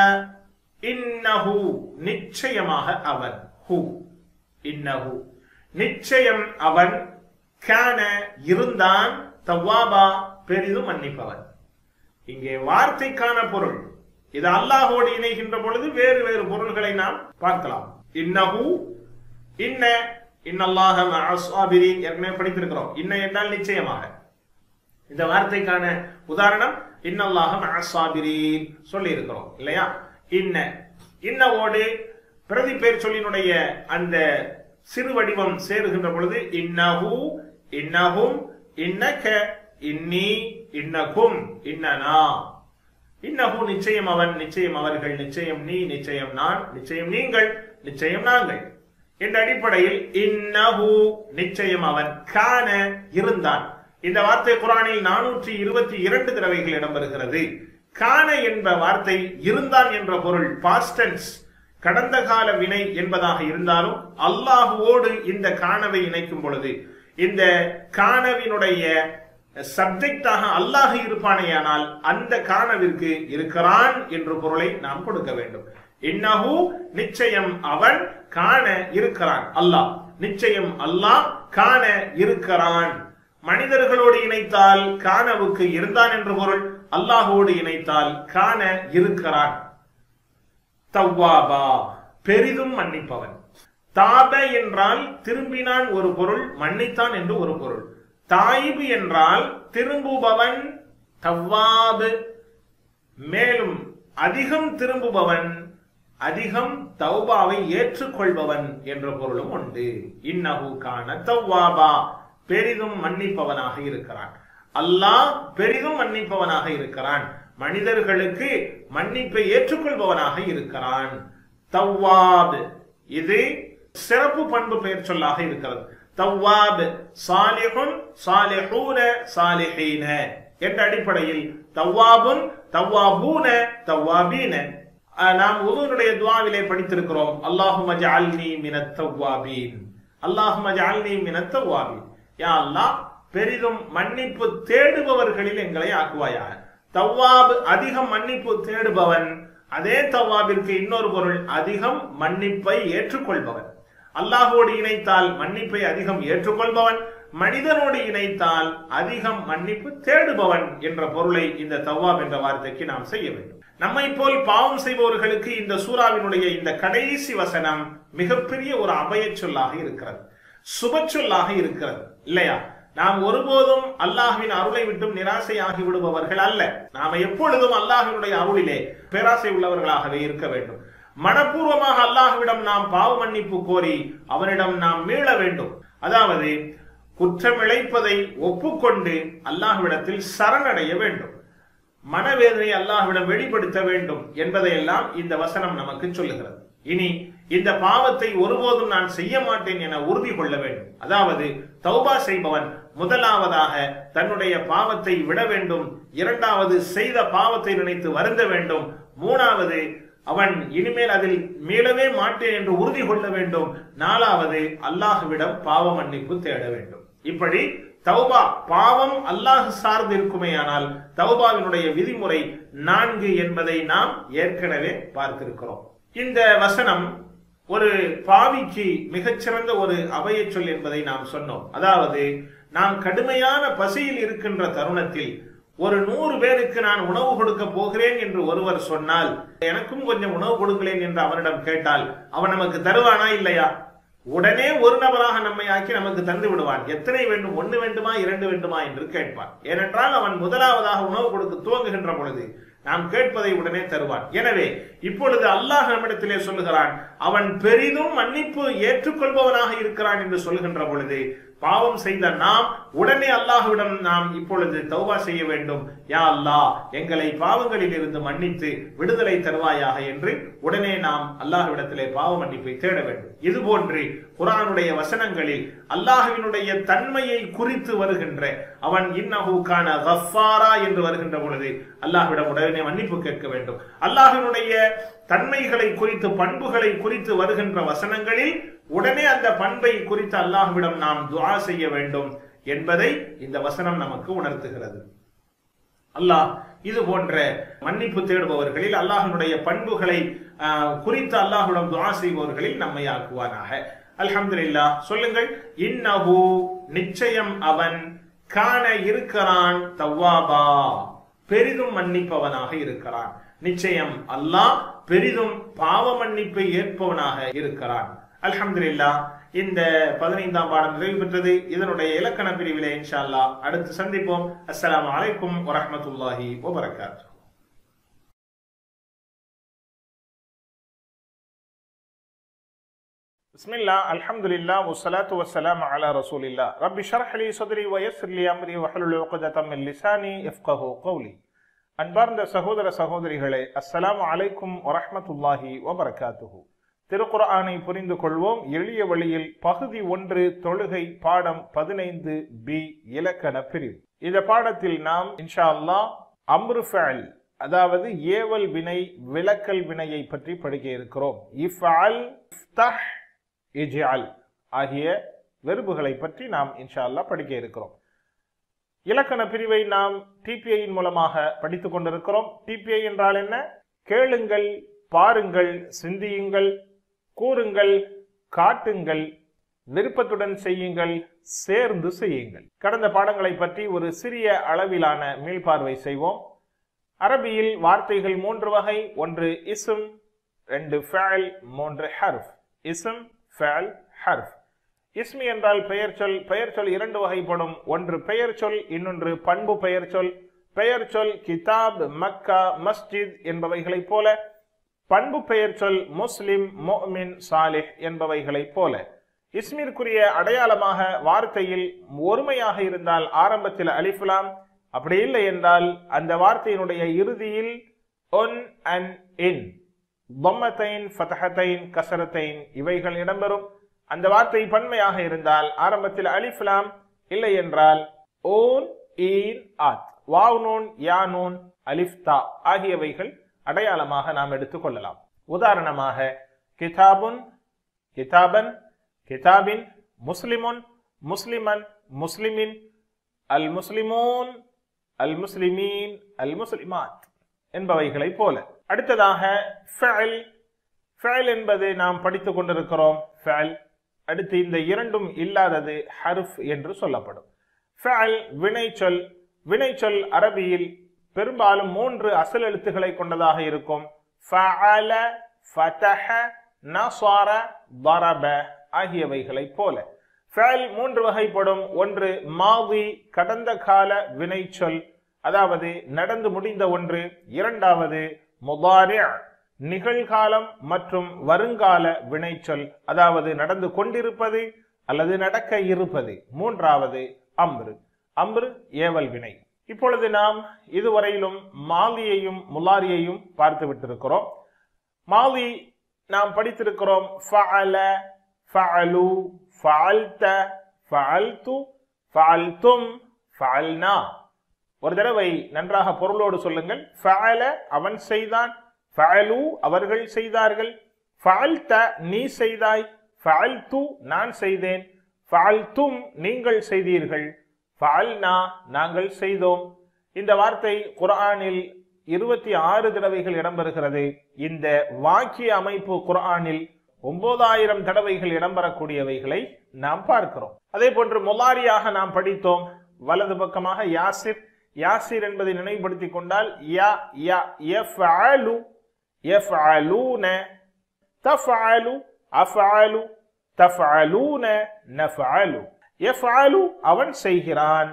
இன்னஹு நிச்சயமாக அவன் ஹு இன்னஹு நிச்சயம் அவன் கான இருந்தான் தவ்வாபா பெரிதும் மன்னிப்பவன் இங்கே வார்த்தைக்கான பொருள் இது அல்லாஹோடு இணைகின்ற பொழுது வேறு வேறு பொருள்களை நாம் பார்க்கலாம் இன்னஹு இன்ன இன்னல்லாஹ மஅஸ்ஸாபிரீன் ஏற்கனவே படித்திருக்கிறோம் இன்ன என்றால் நிச்சயமாக இந்த வார்த்தைக்கான உதாரணம் இன்னல்லாஹ மஅஸ்ஸாபிரீன் சொல்லி இருக்கிறோம் இல்லையா இன்ன இன்னவோடு பிரதி பேர் சொல்லினுடைய அந்த சிறு வடிவம் சேருகின்ற பொழுது இன்னஹு இன்னஹும் இன்னக இன்னி இன்னகும் இன்னனா இன்னஹு நிச்சயம் அவன் நிச்சயம் அவர்கள் நிச்சயம் நீ நிச்சயம் நான் நிச்சயம் நீங்கள் நிச்சயம் நாங்கள் என்ற அடிப்படையில் இன்னஹு நிச்சயம் அவன் கான இருந்தான் இந்த வார்த்தை குரானில் நானூற்றி இருபத்தி இரண்டு தடவைகள் இடம்பெறுகிறது கான என்ப வார்த்தை இருந்தான் என்ற பொருள் பாஸ்டன்ஸ் கடந்த கால வினை என்பதாக இருந்தாலும் அல்லாஹுவோடு இந்த காணவை இணைக்கும் பொழுது இந்த காணவினுடைய சப்ஜெக்டாக அல்லாஹ் இருப்பானேயானால் அந்த காணவிற்கு இருக்கிறான் என்ற பொருளை நாம் கொடுக்க வேண்டும் இன்னஹு நிச்சயம் அவன் காண இருக்கிறான் அல்லாஹ் நிச்சயம் அல்லாஹ் காண இருக்கிறான் மனிதர்களோடு இணைத்தால் காணவுக்கு இருந்தான் என்று பொருள் அல்லாஹோடு இணைத்தால் காண இருக்கிறான் தவ்வாபா பெரிதும் மன்னிப்பவன் தாப என்றால் திரும்பினான் ஒரு பொருள் மன்னித்தான் என்று ஒரு பொருள் தாயிபு என்றால் திரும்புபவன் தவ்வாபு மேலும் அதிகம் திரும்புபவன் அதிகம் தௌபாவை ஏற்றுக்கொள்பவன் என்ற பொருளும் உண்டு இன்னஹு கான தவ்வாபா பெரிதும் மன்னிப்பவனாக இருக்கிறான் அல்லாஹ் பெரிதும் மன்னிப்பவனாக இருக்கிறான் மனிதர்களுக்கு மன்னிப்பை ஏற்றுக்கொள்பவனாக இருக்கிறான் தவ்வாப் இது சிறப்பு பண்பு பெயர் சொல்லாக இருக்கிறது தவ்வாப் சாலிஹுன் சாலிஹூன சாலிஹீன என்ற அடிப்படையில் தவ்வாபுன் தவ்வாபூன தவ்வாபீன அஹ், நாம் உதுனுடைய துவாவிலே படித்திருக்கிறோம் அல்லாஹும் அஜ்அல்னி மினத் தவ்வாபீன் அல்லாஹும் அஜ்அல்னி மினத் தவ்வாபீன் யா அல்லாஹ் பெரிதும் மன்னிப்பு தேடுபவர்களில் எங்களை ஆக்குவாயாக தவ்வாப் அதிகம் மன்னிப்பு தேடுபவன் அதே தவ்வாபிற்கு இன்னொரு பொருள் அதிகம் மன்னிப்பை ஏற்றுக்கொள்பவன் அல்லாஹோடு இணைத்தால் மன்னிப்பை அதிகம் ஏற்றுக்கொள்பவன் மனிதனோடு இணைத்தால் அதிகம் மன்னிப்பு தேடுபவன் என்ற பொருளை இந்த தவ்வாப் என்ற வார்த்தைக்கு நாம் செய்ய வேண்டும் நம்மை போல் பாவம் செய்பவர்களுக்கு இந்த சூறாவினுடைய இந்த கடைசி வசனம் மிகப்பெரிய ஒரு அபயச் சொல்லாக இருக்கிறது சுப சொல்லாக இருக்கிறது இல்லையா நாம் ஒருபோதும் அல்லாஹ்வின் அருளை விட்டும் நிராசையாகி விடுபவர்கள் அல்ல நாம எப்பொழுதும் அல்லாஹ்வினுடைய அருளிலே பேராசை உள்ளவர்களாகவே இருக்க வேண்டும் மனப்பூர்வமாக அல்லாஹ்விடம் நாம் பாவ மன்னிப்பு கோரி அவனிடம் நாம் மீள வேண்டும் அதாவது குற்றமிழைப்பதை ஒப்புக்கொண்டு அல்லாஹ்விடத்தில் சரணடைய வேண்டும் மனவேதனை அல்லாஹ்விடம் வெளிப்படுத்த வேண்டும் என்பதையெல்லாம் இந்த வசனம் நமக்கு சொல்லுகிறது இனி இந்த பாவத்தை ஒருபோதும் நான் செய்ய மாட்டேன் என உறுதி கொள்ள வேண்டும் அதாவது தௌபா செய்பவன் முதலாவதாக தன்னுடைய பாவத்தை விட வேண்டும் இரண்டாவது செய்த பாவத்தை நினைத்து வருந்த வேண்டும் மூணாவது அவன் இனிமேல் அதில் மீளவே மாட்டேன் என்று உறுதி கொள்ள வேண்டும் நாலாவது அல்லாஹ்விடம் பாவ மன்னிப்பு தேட வேண்டும் இப்படி தௌபா பாவம் அல்லாஹ் சார்ந்து இருக்குமேயானால் தௌபாவினுடைய விதிமுறை நான்கு என்பதை நாம் ஏற்கனவே பார்த்திருக்கிறோம் இந்த வசனம் ஒரு பாவிக்கு மிகச்சிறந்த ஒரு அபயச் சொல் என்பதை நாம் சொன்னோம் அதாவது நாம் கடுமையான பசியில் இருக்கின்ற தருணத்தில் ஒரு நூறு பேருக்கு நான் உணவு கொடுக்க போகிறேன் என்று ஒருவர் சொன்னால் எனக்கும் கொஞ்சம் உணவு கொடுங்களேன் என்று அவனிடம் கேட்டால் அவன் நமக்கு தருவானா இல்லையா உடனே ஒரு நபராக நம்மை ஆக்கி நமக்கு தந்து விடுவான் எத்தனை வேண்டும் ஒன்று வேண்டுமா இரண்டு வேண்டுமா என்று கேட்பான் ஏனென்றால் அவன் முதலாவதாக உணவு கொடுக்க துவங்குகின்ற பொழுது நாம் கேட்பதை உடனே தருவான் எனவே இப்பொழுது அல்லாஹ் நம்மிடத்திலே சொல்லுகிறான் அவன் பெரிதும் மன்னிப்பு ஏற்றுக்கொள்பவனாக இருக்கிறான் என்று சொல்லுகின்ற பொழுது பாவம் செய்த நாம் உடனே அல்லாஹ்விடம் நாம் இப்பொழுது தௌபா செய்ய வேண்டும் யா அல்லாஹ் எங்களை பாவங்களில் இருந்து மன்னித்து விடுதலை தருவாயாக என்று உடனே நாம் அல்லாஹ்விடத்திலே பாவ மன்னிப்பை தேட வேண்டும் இது போன்று குரானுடைய வசனங்களில் அல்லாஹ்வினுடைய தன்மையை குறித்து வருகின்ற அவன் இன்னஹு கான கஃபாரா என்று வருகின்ற பொழுது அல்லாஹ்விடம் உடனே மன்னிப்பு கேட்க வேண்டும் அல்லாஹ்வினுடைய தன்மைகளை குறித்து பண்புகளை குறித்து வருகின்ற வசனங்களில் உடனே அந்த பண்பை குறித்து அல்லாஹ்விடம் நாம் துஆ செய்ய வேண்டும் என்பதை இந்த வசனம் நமக்கு உணர்த்துகிறது அல்லாஹ் இது போன்ற மன்னிப்பு தேடுபவர்களில் அல்லாஹ்வினுடைய பண்புகளை ஆஹ், குறித்து அல்லாஹ்விடம் துஆ செய்பவர்களில் நம்மை ஆக்குவானாக அல்ஹம்துலில்லாஹ் சொல்லுங்கள் இன்னஹு நிச்சயம் அவன் காண இருக்கிறான் தவ்வாபா பெரிதும் மன்னிப்பவனாக இருக்கிறான் நிச்சயம் அல்லாஹ் பெரிதும் பாவ மன்னிப்பை ஏற்பவனாக இருக்கிறான் அல்ஹம்துலில்லாஹ் இந்த பதினைந்தாம் பாடம் நிறைவு பெற்றது இதனுடைய இலக்கண பிரிவிலே இன்ஷா அல்லாஹ் அடுத்து சந்திப்போம் அஸ்ஸலாமு அலைக்கும் வரஹ்மத்துல்லாஹி வபரகாத்துஹு بسم الله الحمد لله والصلاة والسلام على رسول الله رب اشرح لي صدري ويسر لي أمري واحلل عقدة من لساني يفقه قولي அன்பார்ந்த சகோதர சகோதரிகளே அஸ்ஸலாமு அலைக்கும் வரஹ்மத்துல்லாஹி வபரகாத்துஹு திருக்குர்ஆனை புரிந்து கொள்வோம் எளிய வழியில் பகுதி ஒன்று தொழுகை பாடம் பதினைந்து பி இலக்கண பிரிவு இந்த பாடத்தில் நாம் இன்ஷா அல்லாஹ் அம்ரு ஃபஅல் அதாவது ஏவல் வினை விலக்கல் வினையை பற்றி படிக்க இருக்கிறோம் இஃப்அல் இஃப்தஹ் இஜ்அல் ஆகிய வெறுப்புகளை பற்றி நாம் இன்ஷா அல்லாஹ் படிக்க இருக்கிறோம் இலக்கண பிரிவை நாம் டிபிஐயின் மூலமாக படித்துக் கொண்டிருக்கிறோம் டிபிஐ என்றால் என்ன கேளுங்கள் பாருங்கள் சிந்தியுங்கள் கூறுங்கள் காட்டுங்கள் விருப்பத்துடன் செய்யுங்கள் சேர்ந்து செய்யுங்கள் கடந்த பாடங்களை பற்றி ஒரு சிறிய அளவிலான மீள்பார்வை செய்வோம் அரபியில் வார்த்தைகள் மூன்று வகை ஒன்று இஸ்ம் ரெண்டு ஃபேல் மூன்று ஹர்ஃப் இஸ்ம் ஃபேல் ஹர்ஃப் இஸ்மி என்றால் பெயர் சொல் பெயர் சொல் இரண்டு வகைப்படும் ஒன்று பெயர் சொல் இன்னொன்று பண்பு பெயர் சொல் பெயர் சொல் கிதாப் மக்கா மஸ்ஜித் என்பவைகளைப் போல பண்பு பெயர் சொல் முஸ்லிம் மோமின் சாலிஹ் என்பவைகளைப் போல இஸ்மிற்குரிய அடையாளமாக வார்த்தையில் ஒருமையாக இருந்தால் ஆரம்பத்தில் அலிஃபுலாம் அப்படி இல்லை என்றால் அந்த வார்த்தையினுடைய இறுதியில் ஒன் அண்ட் இன் பொம்மத்தைன் ஃபதஹத்தைன் கசரத்தைன் இவைகள் இடம்பெறும் அந்த வார்த்தை பன்மையாக இருந்தால் ஆரம்பத்தில் அலிஃப்லாம் இல்லை என்றால் ஓன் ஈன் ஆத் வாவ் நூன் யா நூன் அலிஃப் தா ஆகியவைகள் அடையாளமாக நாம் எடுத்துக் கொள்ளலாம் உதாரணமாக கிதாபுன் கிதாபன் கிதாபின் முஸ்லிமுன் முஸ்லிமன் முஸ்லிமின் அல் முஸ்லிமூன் அல் முஸ்லிமீன் அல் முஸ்லிமாத் என்பவைகளை போல அடுத்ததாக ஃபஅல் ஃபஅல் என்பது நாம் படித்துக் கொண்டிருக்கிறோம் ஃபஅல் அடுத்து இந்த இரண்டும் இல்லாதது ஹர்ஃப் என்று சொல்லப்படும் ஃபஅல் வினைச்சொல் வினைச்சொல் அரபியில் பெரும்பாலும் மூன்று அசல் எழுத்துக்களை கொண்டதாக இருக்கும் ஃபஅல ஃபதஹ நஸர ضرب ஆகியவைகளை போல ஃபஅல் மூன்று வகைப்படும் ஒன்று மாதி கடந்த கால வினைச்சொல் அதாவது நடந்து முடிந்த ஒன்று இரண்டாவது முதாரி நிகழ்காலம் மற்றும் வருங்கால வினைச்சொல் அதாவது நடந்து கொண்டிருப்பது அல்லது நடக்க இருப்பது மூன்றாவது அம்ரு அம்ரு ஏவல் வினை இப்பொழுது நாம் இதுவரையிலும் மாலியையும் முலாரியையும் பார்த்து விட்டிருக்கிறோம் மாலி நாம் படித்திருக்கிறோம் ஃபஅல ஃபஅலு ஃபஅல்த ஃபஅல்து ஃபஅல்தும் ஃபஅல்னா ஒரு தடவை நன்றாக பொருளோடு சொல்லுங்கள் ஃபஅல அவன் செய்தான் ஃபஅலு அவர்கள் செய்தார்கள் ஃபஅல்த நீ செய்தாய் ஃபஅல்து நான் செய்தேன் ஃபஅல்தும் நீங்கள் செய்தீர்கள் ஃபஅல்னா நாங்கள் செய்தோம் இந்த வார்த்தை குர்ஆனில் இருபத்தி ஆறு தடவைகள் இடம்பெறுகிறது இந்த வாக்கிய அமைப்பு குர்ஆனில் ஒன்பதாயிரம் தடவைகள் இடம்பெறக்கூடியவைகளை நாம் பார்க்கிறோம் அதே போன்று முலாரியாக நாம் படித்தோம் வலது பக்கமாக யாசிர் யாசிர் என்பதை நினைவுபடுத்திக் கொண்டால் யா யா யஃஅலு யஃஅலூன தஃஅலு அஃஅலு தஃஅலூன நஃஅலு யஃஅலு அவன் செய்கிறான்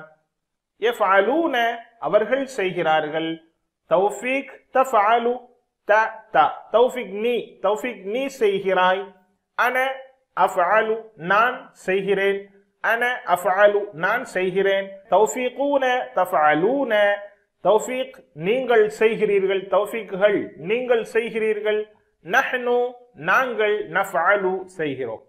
யஃஅலூன அவர்கள் செய்கிறார்கள் தௌஃபீக் தஃஅலு த த தௌஃபிக் நீ தௌஃபிக் நீ செய்கிறாய் அன அஃஅலு நான் செய்கிறேன் அன அஃஅலு நான் செய்கிறேன் தௌஃபீகூன தஃஅலூன தௌஃபீக் நீங்கள் செய்கிறீர்கள் தௌஃபீக்குகள் நீங்கள் செய்கிறீர்கள் நஹ்னு நாங்கள் நஃஅலு செய்கிறோம்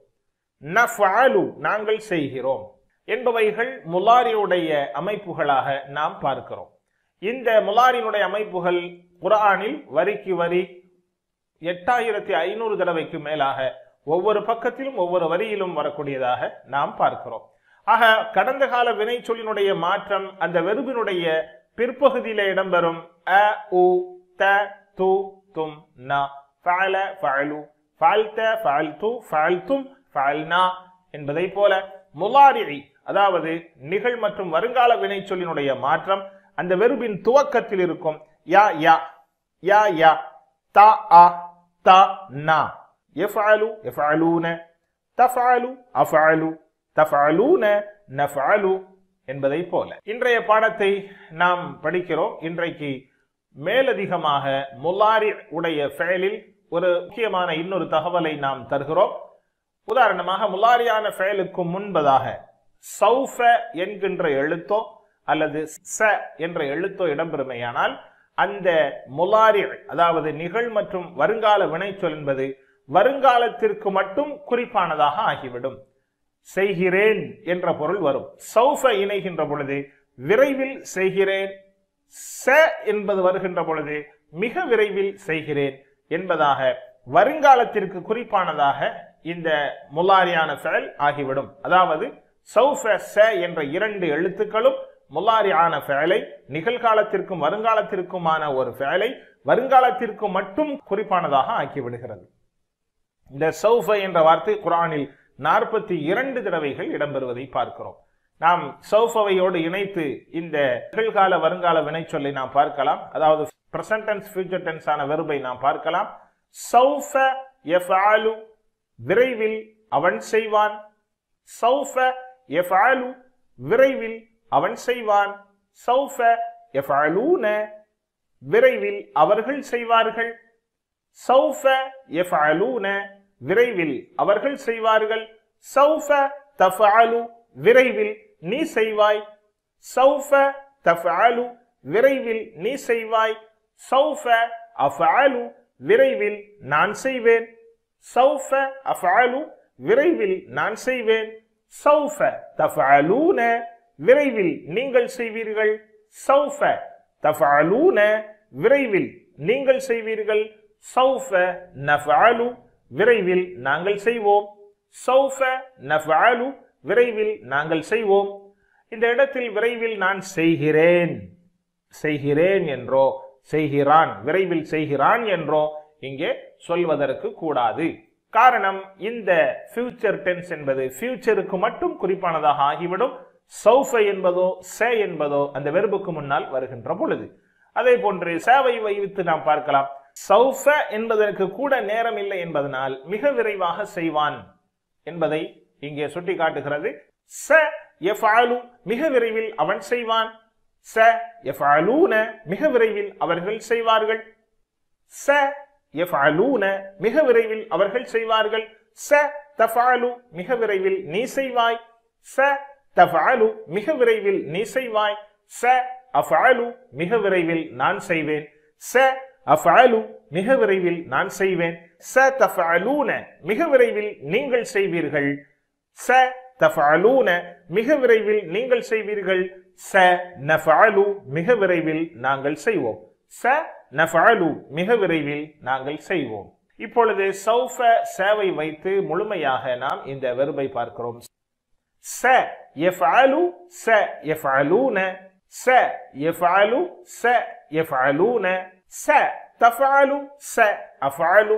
நஃஅலு நாங்கள் செய்கிறோம் என்பவைகள் முலாரியுடைய அமைப்புகளாக நாம் பார்க்கிறோம் இந்த முலாரினுடைய அமைப்புகள் குர்ஆனில் வரிக்கு வரி எட்டாயிரத்தி ஐநூறு தடவைக்கு மேலாக ஒவ்வொரு பக்கத்திலும் ஒவ்வொரு வரியிலும் வரக்கூடியதாக நாம் பார்க்கிறோம் ஆக கடந்த கால வினை சொல்லினுடைய மாற்றம் அந்த வெறுபினுடைய பிற்பகுதியில இடம்பெறும் அ உ த து தும் ந ஃபஅல ஃபஅலு ஃபஅல்த ஃபஅல்து ஃபஅல்தும் ஃபஅல்னா என்பதை போல முலாரிஇ அதாவது நிகழ் மற்றும் வருங்கால வினை சொல்லினுடைய மாற்றம் அந்த வெறுபின் துவக்கத்தில் இருக்கும் யா யா யா யா தா அ த நா يفعل يفعلون تفعل أفعل تفعلون نفعل என்பதை போல இன்றைய பாடத்தை நாம் படிக்கிறோம் இன்றைக்கு மேலதிகமாக முலாரி உடைய ஃபெயலில் ஒரு முக்கியமான இன்னொரு தகவலை நாம் தருகிறோம் உதாரணமாக முலாரியான ஃபெயலுக்கு முன்பதாக சௌஃப என்கின்ற எழுத்தோ அல்லது ச என்ற எழுத்தோ இடம்பெறுமையானால் அந்த முலாரி அதாவது நிகழ் மற்றும் வருங்கால வினைச்சொல் என்பது வருங்காலத்திற்கு மட்டும் குறிப்பானதாக ஆகிவிடும் செய்கிறேன் என்ற பொருள் வரும் சௌஃப இணைகின்ற பொழுது விரைவில் செய்கிறேன் ச என்பது வருகின்ற பொழுது மிக விரைவில் செய்கிறேன் என்பதாக வருங்காலத்திற்கு குறிப்பானதாக இந்த முலாரியான ஃபெயல் ஆகிவிடும் அதாவது சௌஃப ச என்ற இரண்டு எழுத்துக்களும் முலாரியான ஃபெயலை நிகழ்காலத்திற்கும் வருங்காலத்திற்குமான ஒரு ஃபெயலை வருங்காலத்திற்கு மட்டும் குறிப்பானதாக ஆக்கிவிடுகிறது இந்த சௌஃப என்ற வார்த்தை குரானில் நாற்பத்தி இரண்டு தடவைகள் இடம்பெறுவதை பார்க்கிறோம் நாம் சௌஃபவையோடு இணைத்து இந்த நிகழ்கால வருங்கால வினைச்சொல்லை நாம் பார்க்கலாம் அதாவது பிரசன்ட் டென்ஸ் ஃபியூச்சர் டென்ஸ் ஆன வெறுபை நாம் பார்க்கலாம் சௌஃப எஃபாலு விரைவில் அவன் செய்வான் சௌஃப எஃபாலு விரைவில் அவன் செய்வான் சௌஃப எஃபாலூன விரைவில் அவர்கள் செய்வார்கள் சௌஃப எஃபாலூன விரைவில் அவர்கள் செய்வார்கள் சௌஃப தஃஅலு விரைவில் நீ செய்வாய் சௌஃப தஃஅலு விரைவில் நீ செய்வாய் சௌஃப அஃஅலு விரைவில் நான் செய்வேன் சௌஃப அஃஅலு விரைவில் நான் செய்வேன் சௌஃப தஃஅலூன விரைவில் நீங்கள் செய்வீர்கள் சௌஃப தஃஅலூன விரைவில் நீங்கள் செய்வீர்கள் சௌஃப நஃஅலு விரைவில் நாங்கள் செய்வோம் சௌஃப நஃஅலு விரைவில் நாங்கள் செய்வோம் இந்த இடத்தில் விரைவில் நான் செய்கிறேன் செய்கிறேன் என்றோ செய்கிறான் விரைவில் செய்கிறான் என்றோ இங்கே சொல்வதற்கு கூடாது காரணம் இந்த ஃபியூச்சர் டென்ஸ் என்பது ஃபியூச்சருக்கு மட்டும் குறிப்பானதாக ஆகிவிடும் சௌஃப என்பதோ சே என்பதோ அந்த வெறுப்புக்கு முன்னால் வருகின்ற பொழுது அதே போன்று சேவை வைத்து நாம் பார்க்கலாம் சௌஃப என்பதற்கு கூட நேரம் இல்லை என்பதனால் மிக விரைவாக செய்வான் என்பதை இங்கே சுட்டி காட்டுகிறது ச எஃபாலு மிக விரைவில் அவன் செய்வான் ச எஃபாலூன மிக விரைவில் அவர்கள் செய்வார்கள் ச எஃபாலூன மிக விரைவில் அவர்கள் செய்வார்கள் ச தஃபாலு மிக விரைவில் நீ செய்வாய் ச தஃபாலு மிக விரைவில் நீ செய்வாய் ச அஃபாலு மிக விரைவில் நான் செய்வேன் ச அஃபாலு மிக விரைவில் நான் செய்வேன் ச தஃபாலூன மிக விரைவில் நீங்கள் செய்வீர்கள் ச தஃபாலூன மிக விரைவில் நீங்கள் செய்வீர்கள் ச நஃபாலு மிக விரைவில் நாங்கள் செய்வோம் ச நஃபாலு மிக விரைவில் நாங்கள் செய்வோம் இப்பொழுது சௌஃப சேவை வைத்து முழுமையாக நாம் இந்த வெறுபை பார்க்கிறோம் ச எஃபாலு ச எஃபாலூன ச எஃபாலு ச எஃபாலூன ச தஃபாலு ச அஃபாலு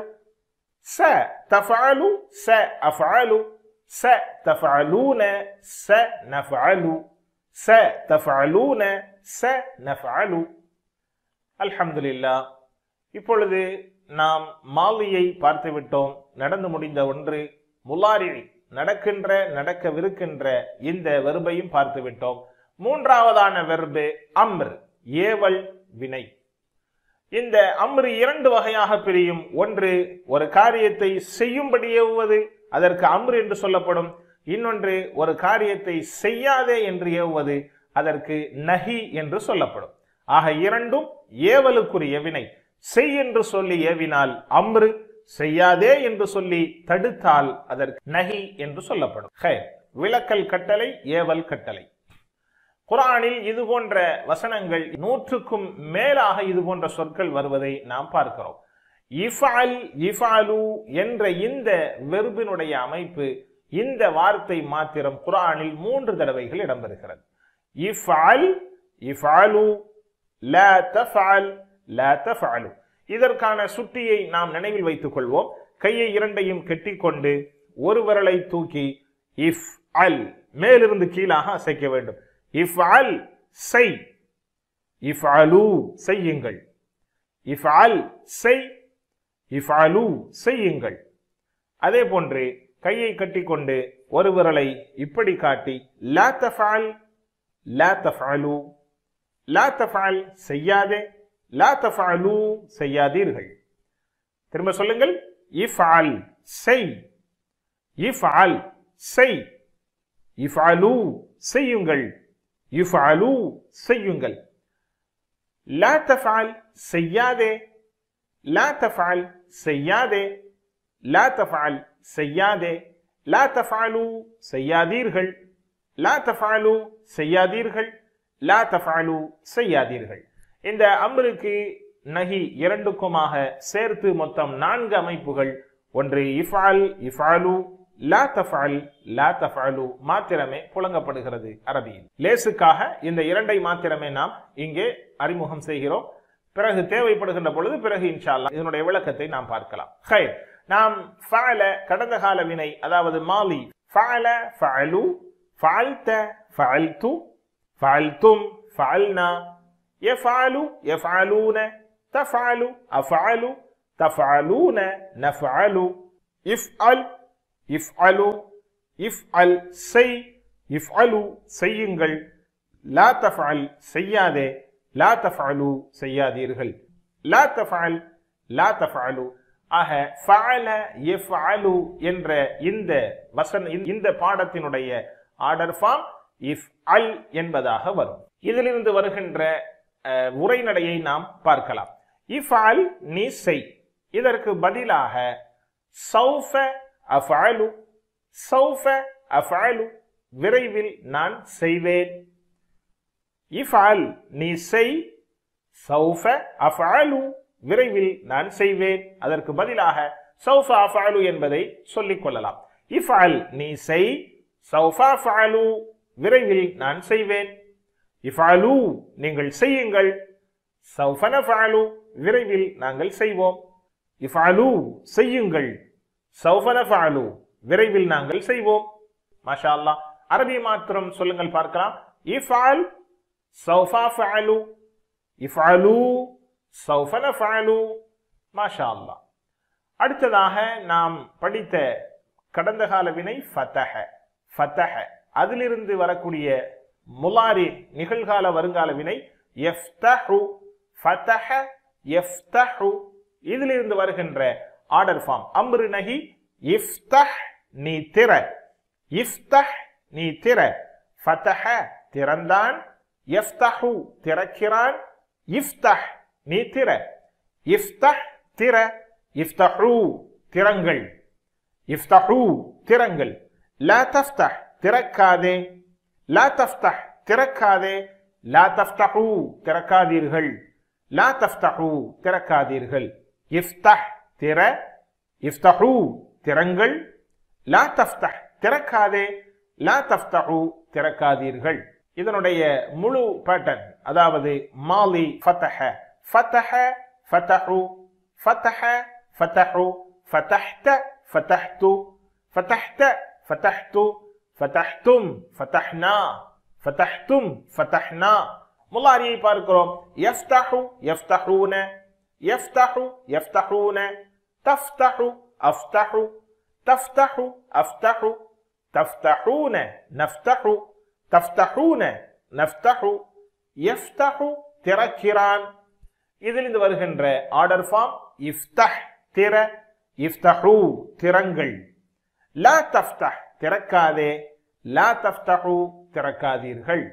ச தஃபாலு ச அஃபாலு ச தஃபாலூன ச நஃபாலு ச தஃபாலூன ச நஃபாலு அல்ஹம்துலில்லா இப்பொழுது நாம் மாலியை பார்த்து விட்டோம் நடந்து முடிந்த ஒன்று முலாரி நடக்கின்ற நடக்கவிருக்கின்ற இந்த வெறுபையும் பார்த்து விட்டோம் மூன்றாவதான வெர்பு அம்ர் ஏவல் வினை இந்த அம்ரு இரண்டு வகையாக பிரியும் ஒன்று ஒரு காரியத்தை செய்யும்படி ஏவுவது அதற்கு அம்ரு என்று சொல்லப்படும் இன்னொன்று ஒரு காரியத்தை செய்யாதே என்று ஏவுவது அதற்கு நஹி என்று சொல்லப்படும் ஆக இரண்டும் ஏவலுக்குரிய வினை செய் என்று சொல்லி ஏவினால் அம்ரு செய்யாதே என்று சொல்லி தடுத்தால் அதற்கு நஹி என்று சொல்லப்படும் ஹே விளக்கல் கட்டளை ஏவல் கட்டளை குரானில் இது போன்ற வசனங்கள் நூற்றுக்கும் மேலாக இது போன்ற சொற்கள் வருவதை நாம் பார்க்கிறோம் இஃபால் இஃபாலு என்ற இந்த வெறுபினுடைய அமைப்பு இந்த வார்த்தை மாத்திரம் குரானில் மூன்று தடவைகள் இடம்பெறுகிறது இஃபால் இஃபாலு லா தஃபால் லா தஃபாலு இதற்கான சுட்டியை நாம் நினைவில் வைத்துக் கொள்வோம் கையை இரண்டையும் கெட்டிக்கொண்டு ஒரு விரலை தூக்கி இஃப் அல் மேலிருந்து கீழாக அசைக்க வேண்டும் இஃப் அல் செய் இஃப் அலு செய்யுங்கள் இஃப் அல் செய் இஃப் அலு செய்யுங்கள் அதே போன்று கையை கட்டிக்கொண்டு ஒரு விரலை இப்படி காட்டி லா தஃபால் லா தஃபாலு லா தஃபால் செய்யாதே லா தஃபாலு செய்யாதீர்கள் திரும்ப சொல்லுங்கள் இஃபால் செய் இஃபால் செய் இஃபாலு செய்யுங்கள் இஃபாலு செய்யுங்கள் லா தஃபால் செய்யாதே லா தஃபால் செய்யாதே லா தஃபால் செய்யாதே லா தஃபாலு செய்யாதீர்கள் லா தஃபாலு செய்யாதீர்கள் லா தஃபாலு செய்யாதீர்கள் இந்த அம்ருக்கு நஹி இரண்டுக்குமாக சேர்த்து மொத்தம் நான்கு அமைப்புகள் ஒன்று இஃபால் இஃபாலு லா தஃபால் லா தஃபாலு மாத்திரமே புழங்கப்படுகிறது அரபியில் லேசுக்காக இந்த இரண்டை மாத்திரமே நாம் இங்கே அறிமுகம் செய்கிறோம் பிறகு தேவைப்படுகின்ற பொழுது பிறகு இன்ஷா அல்லாஹ் இதனுடைய விளக்கத்தை நாம் பார்க்கலாம் ஹைர் நாம் ஃபஅல கடந்த கால வினை அதாவது மாலி ஃபஅல ஃபஅலு ஃபஅல்த ஃபஅல்து ஃபஅல்தும் ஃபஅல்னா யஃபஅலு யஃபஅலூன தஃபஅலு அஃபஅலு தஃபஅலூன நஃபஅலு இஃப்அல் இஃப்அலு இஃப்அல் செய் இஃப்அலு செய்யுங்கள் லா தஃபஅல் செய்யாதே லா தஃபஅலு செய்யாதீர்கள் லா தஃபஅல் லா தஃபஅலு ஆக ஃபஅல யஃப்அலு என்ற இந்த வசன இந்த பாடத்தினுடைய ஆர்டர் ஃபார்ம் இஃப் அல் என்பதாக வரும் இதிலிருந்து வருகின்ற அஹ், உரைநடையை நாம் பார்க்கலாம் இஃப் அல் நீ செய் இதற்கு பதிலாக சௌஃப அஃஅலு சௌஃப அஃஅலு விரைவில் நான் செய்வேன் இஃபால் நீ செய் சௌஃப அஃஅலு விரைவில் நான் செய்வேன் அதற்கு பதிலாக சௌஃப அஃஅலு என்பதை சொல்லிக் கொள்ளலாம் இஃபால் நீ செய் சௌஃப அஃஅலு விரைவில் நான் செய்வேன் இஃபாலு நீங்கள் செய்யுங்கள் சௌஃப நஃபஅலு விரைவில் நாங்கள் செய்வோம் இஃபாலு செய்யுங்கள் சௌஃப நஃபஅலு விரைவில் நாங்கள் செய்வோம் மாஷா அல்லாஹ் அரபி மாத்திரம் சொல்லுங்கள் பார்க்கலாம் இஃபால் சௌஃப ஃபஅலு இஃபாலு சௌஃப நஃபஅலு மாஷா அல்லாஹ் அடுத்ததாக நாம் படித்த கடந்த கால வினை ஃபதஹ ஃபதஹ அதிலிருந்து வரக்கூடிய முலாரி நிகழ்கால வருங்கால வினை யஃப்தஹு ஃபதஹ யஃப்தஹு இதிலிருந்து வருகின்ற ஆர்டர் ஃபார்ம் அம்ரு நஹி இஃப்தஹ் நீ திற இஃப்தஹ் நீ திற ஃபதஹ திறந்தான் யஃப்தஹு திறக்கிறான் இஃப்தஹ் நீ திற இஃப்தஹ் திற இஃப்தஹு திறங்கள் இஃப்தஹு திறங்கள் லா தஃப்தஹ் திறக்காதே லா தஃப்தஹ் திறக்காதே லா தஃப்தஹு திறக்காதீர்கள் லா தஃப்தஹு திறக்காதீர்கள் இஃப்தஹ் திற இஃப்தஹு திறங்கள் லா தஃப்தஹ் திறக்காதே லா தஃப்தஹு திறக்காதீர்கள் இதனுடைய முழு பேட்டர்ன் அதாவது மாலி ஃபதஹ ஃபதஹ ஃபதஹு ஃபதஹ ஃபதஹு ஃபதஹ்த ஃபதஹ்து ஃபதஹ்த ஃபதஹ்து ஃபதஹ்தும் ஃபதஹ்னா ஃபதஹ்தும் ஃபதஹ்னா முலாரியை பார்க்கிறோம் யஃப்தஹு யஃப்தஹூன யஃப்தஹு யஃப்தஹூன தஃப்தஹு அஃப்தஹு தஃப்தஹு அஃப்தஹு தஃப்தஹூன நஃப்தஹு தஃப்தஹூன நஃப்தஹு யஃப்தஹு திறக்கிறான் இதிலிருந்து வருகின்ற ஆர்டர் ஃபார்ம் இஃப்தஹ் திற இஃப்தஹு திறங்கள் லா தஃப்தஹ் திறக்காதே லா தஃப்தஹு திறக்காதீர்கள்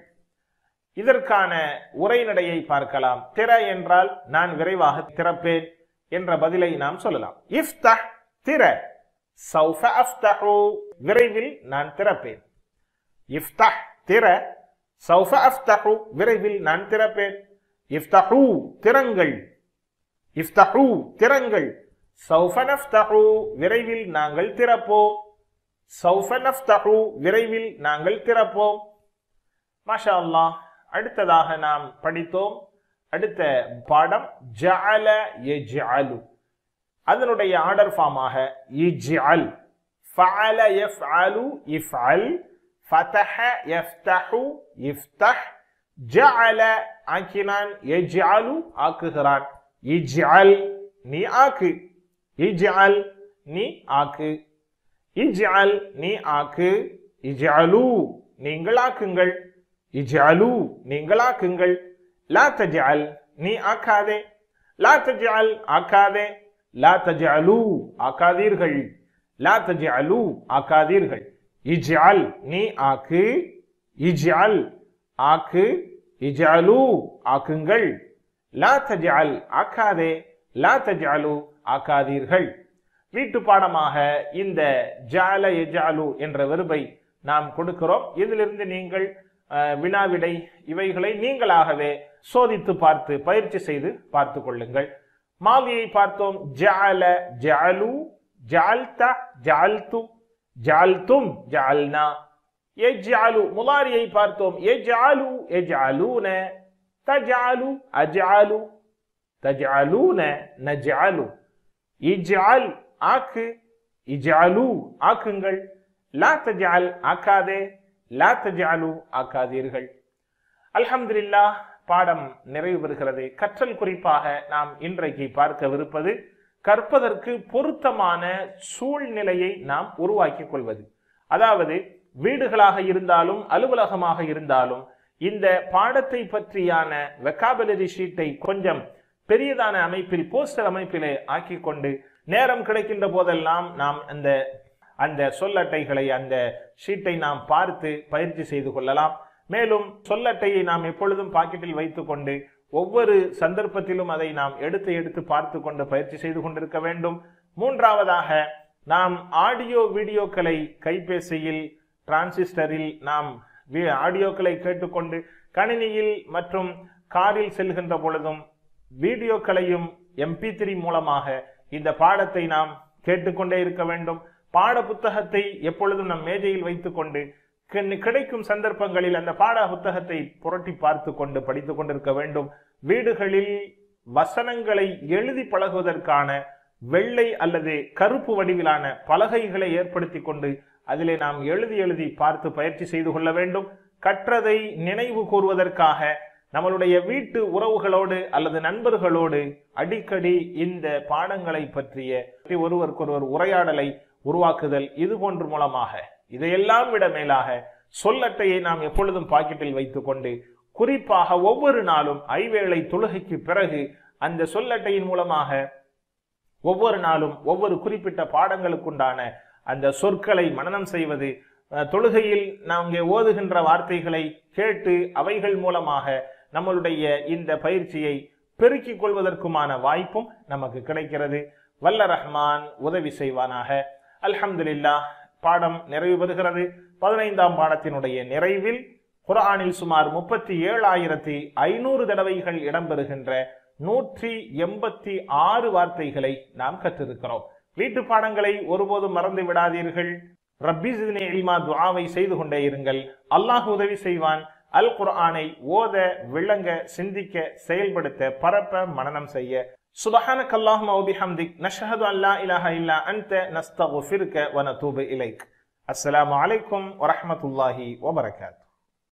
இதற்கான உரைநடையை பார்க்கலாம் திற என்றால் நான் விரைவாக திறப்பேன் என்ற பதிலை நாம் சொல்லலாம் இஃப்தஹ் திற சௌஃப அஃப்தஹு விரைவில் நான் திறப்பேன் இஃப்தஹ் திற சௌஃப அஃப்தஹு விரைவில் நான் திறப்பேன் இஃப்தஹு திறங்கள் இஃப்தஹு திறங்கள் சௌஃப நஃப்தஹு விரைவில் நாங்கள் திறப்போம் சௌஃப நஃப்தஹு விரைவில் நாங்கள் திறப்போம் மாஷா அல்லாஹ் அடுத்ததாக நாம் படித்தோம் அடுத்த பாடம் ஜஅல யஜ்அலு அதனுடைய ஆர்டர் ஃபார்மாக இஜ்அல் ஃபஅல யஃப்அலு இஃப்அல் ஃபதஹ யஃப்தஹு இஃப்தஹ் ஜஅல ஆக்கினான் யஜ்அலு ஆக்குகிறான் இஜ்அல் நீ ஆக்கு இஜ்அல் நீ ஆக்கு இஜ்அல் நீ ஆக்கு இஜ்அலு நீங்கள் ஆக்குங்கள் இஜ்அலு நீங்கள் ஆக்குங்கள் லா தஜ்அல் நீ ஆக்காதே லா தஜ்அல் ஆக்காதே லா தஜ்அலு ஆக்காதீர்கள் லா தஜ்அலு ஆக்காதீர்கள் இஜ்அல் நீ ஆக்கு இஜ்அல் ஆக்கு இஜ்அலு ஆக்குங்கள் லா தஜ்அல் ஆக்காதே லா தஜ்அலு ஆக்காதீர்கள் வீட்டு பாடமாக இந்த ஜால எஜாலு என்ற வெறுபை நாம் கொடுக்கிறோம் இதிலிருந்து நீங்கள் அஹ், வினாவிடை இவைகளை நீங்களாகவே சோதித்து பார்த்து பயிற்சி செய்து பார்த்து கொள்ளுங்கள் மாவியை பார்த்தோம் ஜால ஜாலு ஜால்த ஜால்து ஜால்தும் ஜால்னா எஜ்அலு முலாரியை பார்த்தோம் எஜ்அலு எஜ்அலூன தஜ்அலு அஜ்அலு தஜ்அலூன நஜ்அலு இஜ்அல் ஆக்கு இஜ்அலு ஆக்குங்கள் லா தஜ்அல் ஆக்காதே லா தஜ்அலு ஆக்காதீர்கள் அல்ஹம்துலில்லாஹ் பாடம் நிறைவு பெறுகிறது கற்றல் குறிப்பாக நாம் இன்றைக்கு பார்க்கவிருப்பது கற்பதற்கு பொருத்தமான சூழ்நிலையை நாம் உருவாக்கிக் கொள்வது அதாவது வீடுகளாக இருந்தாலும் அலுவலகமாக இருந்தாலும் இந்த பாடத்தை பற்றியான வெக்காபுலரி ஷீட்டை கொஞ்சம் பெரியதான அமைப்பில் போஸ்டர் அமைப்பிலே ஆக்கிக் கொண்டு நேரம் கிடைக்கின்ற போதெல்லாம் நாம் அந்த அந்த சொல்லட்டைகளை அந்த ஷீட்டை நாம் பார்த்து பயிற்சி செய்து கொள்ளலாம் மேலும் சொல்லட்டையை நாம் எப்பொழுதும் பாக்கெட்டில் வைத்துக்கொண்டு ஒவ்வொரு சந்தர்ப்பத்திலும் அதை நாம் எடுத்து எடுத்து பார்த்து கொண்டு பயிற்சி செய்து கொண்டிருக்க வேண்டும் மூன்றாவதாக நாம் ஆடியோ வீடியோக்களை கைபேசியில் டிரான்சிஸ்டரில் நாம் வி- ஆடியோக்களை கேட்டுக்கொண்டு கணினியில் மற்றும் காரில் செல்கின்ற பொழுதும் வீடியோக்களையும் எம்பி த்ரீ மூலமாக இந்த பாடத்தை நாம் கேட்டுக்கொண்டே இருக்க வேண்டும் பாட புத்தகத்தை எப்பொழுதும் நம் மேஜையில் வைத்துக்கொண்டு கி- கிடைக்கும் சந்தர்ப்பங்களில் அந்த பாட புத்தகத்தை புரட்டி பார்த்து கொண்டு படித்துக் கொண்டிருக்க வேண்டும் வீடுகளில் வசனங்களை எழுதி பழகுவதற்கான வெள்ளை அல்லது கருப்பு வடிவிலான பலகைகளை ஏற்படுத்தி கொண்டு அதிலே நாம் எழுதி எழுதி பார்த்து பயிற்சி செய்து கொள்ள வேண்டும் கற்றதை நினைவு கூறுவதற்காக நம்மளுடைய வீட்டு உறவுகளோடு அல்லது நண்பர்களோடு அடிக்கடி இந்த பாடங்களை பற்றிய ஒருவருக்கொருவர் உரையாடலை உருவாக்குதல் இது போன்ற மூலமாக இதையெல்லாம் விட மேலாக சொல்லட்டையை நாம் எப்பொழுதும் பாக்கெட்டில் வைத்துக்கொண்டு குறிப்பாக ஒவ்வொரு நாளும் ஐவேளை தொழுகைக்கு பிறகு அந்த சொல்லட்டையின் மூலமாக ஒவ்வொரு நாளும் ஒவ்வொரு குறிப்பிட்ட பாடங்களுக்குண்டான அந்த சொற்களை மனனம் செய்வது அஹ், தொழுகையில் நாம் இங்கே ஓதுகின்ற வார்த்தைகளை கேட்டு அவைகள் மூலமாக நம்மளுடைய இந்த பயிற்சியை பெருக்கிக் கொள்வதற்குமான வாய்ப்பும் நமக்கு கிடைக்கிறது வல்ல ரஹ்மான் உதவி செய்வானாக அல்ஹம்துலில்லாஹ் பாடம் நிறைவு பெறுகிறது பதினைந்தாம் பாடத்தினுடைய நிறைவில் குர்ஆனில் சுமார் முப்பத்தி ஏழாயிரத்தி ஐநூறு தடவைகள் இடம்பெறுகின்ற நூற்றி எண்பத்தி ஆறு வார்த்தைகளை நாம் கற்றிருக்கிறோம் வீட்டு பாடங்களை ஒருபோதும் மறந்து விடாதீர்கள் ரப்பி ஜித்னி இல்மா துஆவை செய்து கொண்டே இருங்கள் அல்லாஹ் உதவி செய்வான் அல் குர்ஆனை ஓத விளங்க சிந்திக்க செயல்படுத்த பரப்ப மனனம் செய்ய சுபஹானக அல்லாஹும்ம வ பிஹம்திக் நஷ்ஹது அன் லா இலாஹ இல்லா அன்த நஸ்தக்ஃபிருக வ நதூபு இலைக் அஸ்ஸலாமு அலைக்கும் வ ரஹ்மத்துல்லாஹி வ பரகாத்துஹு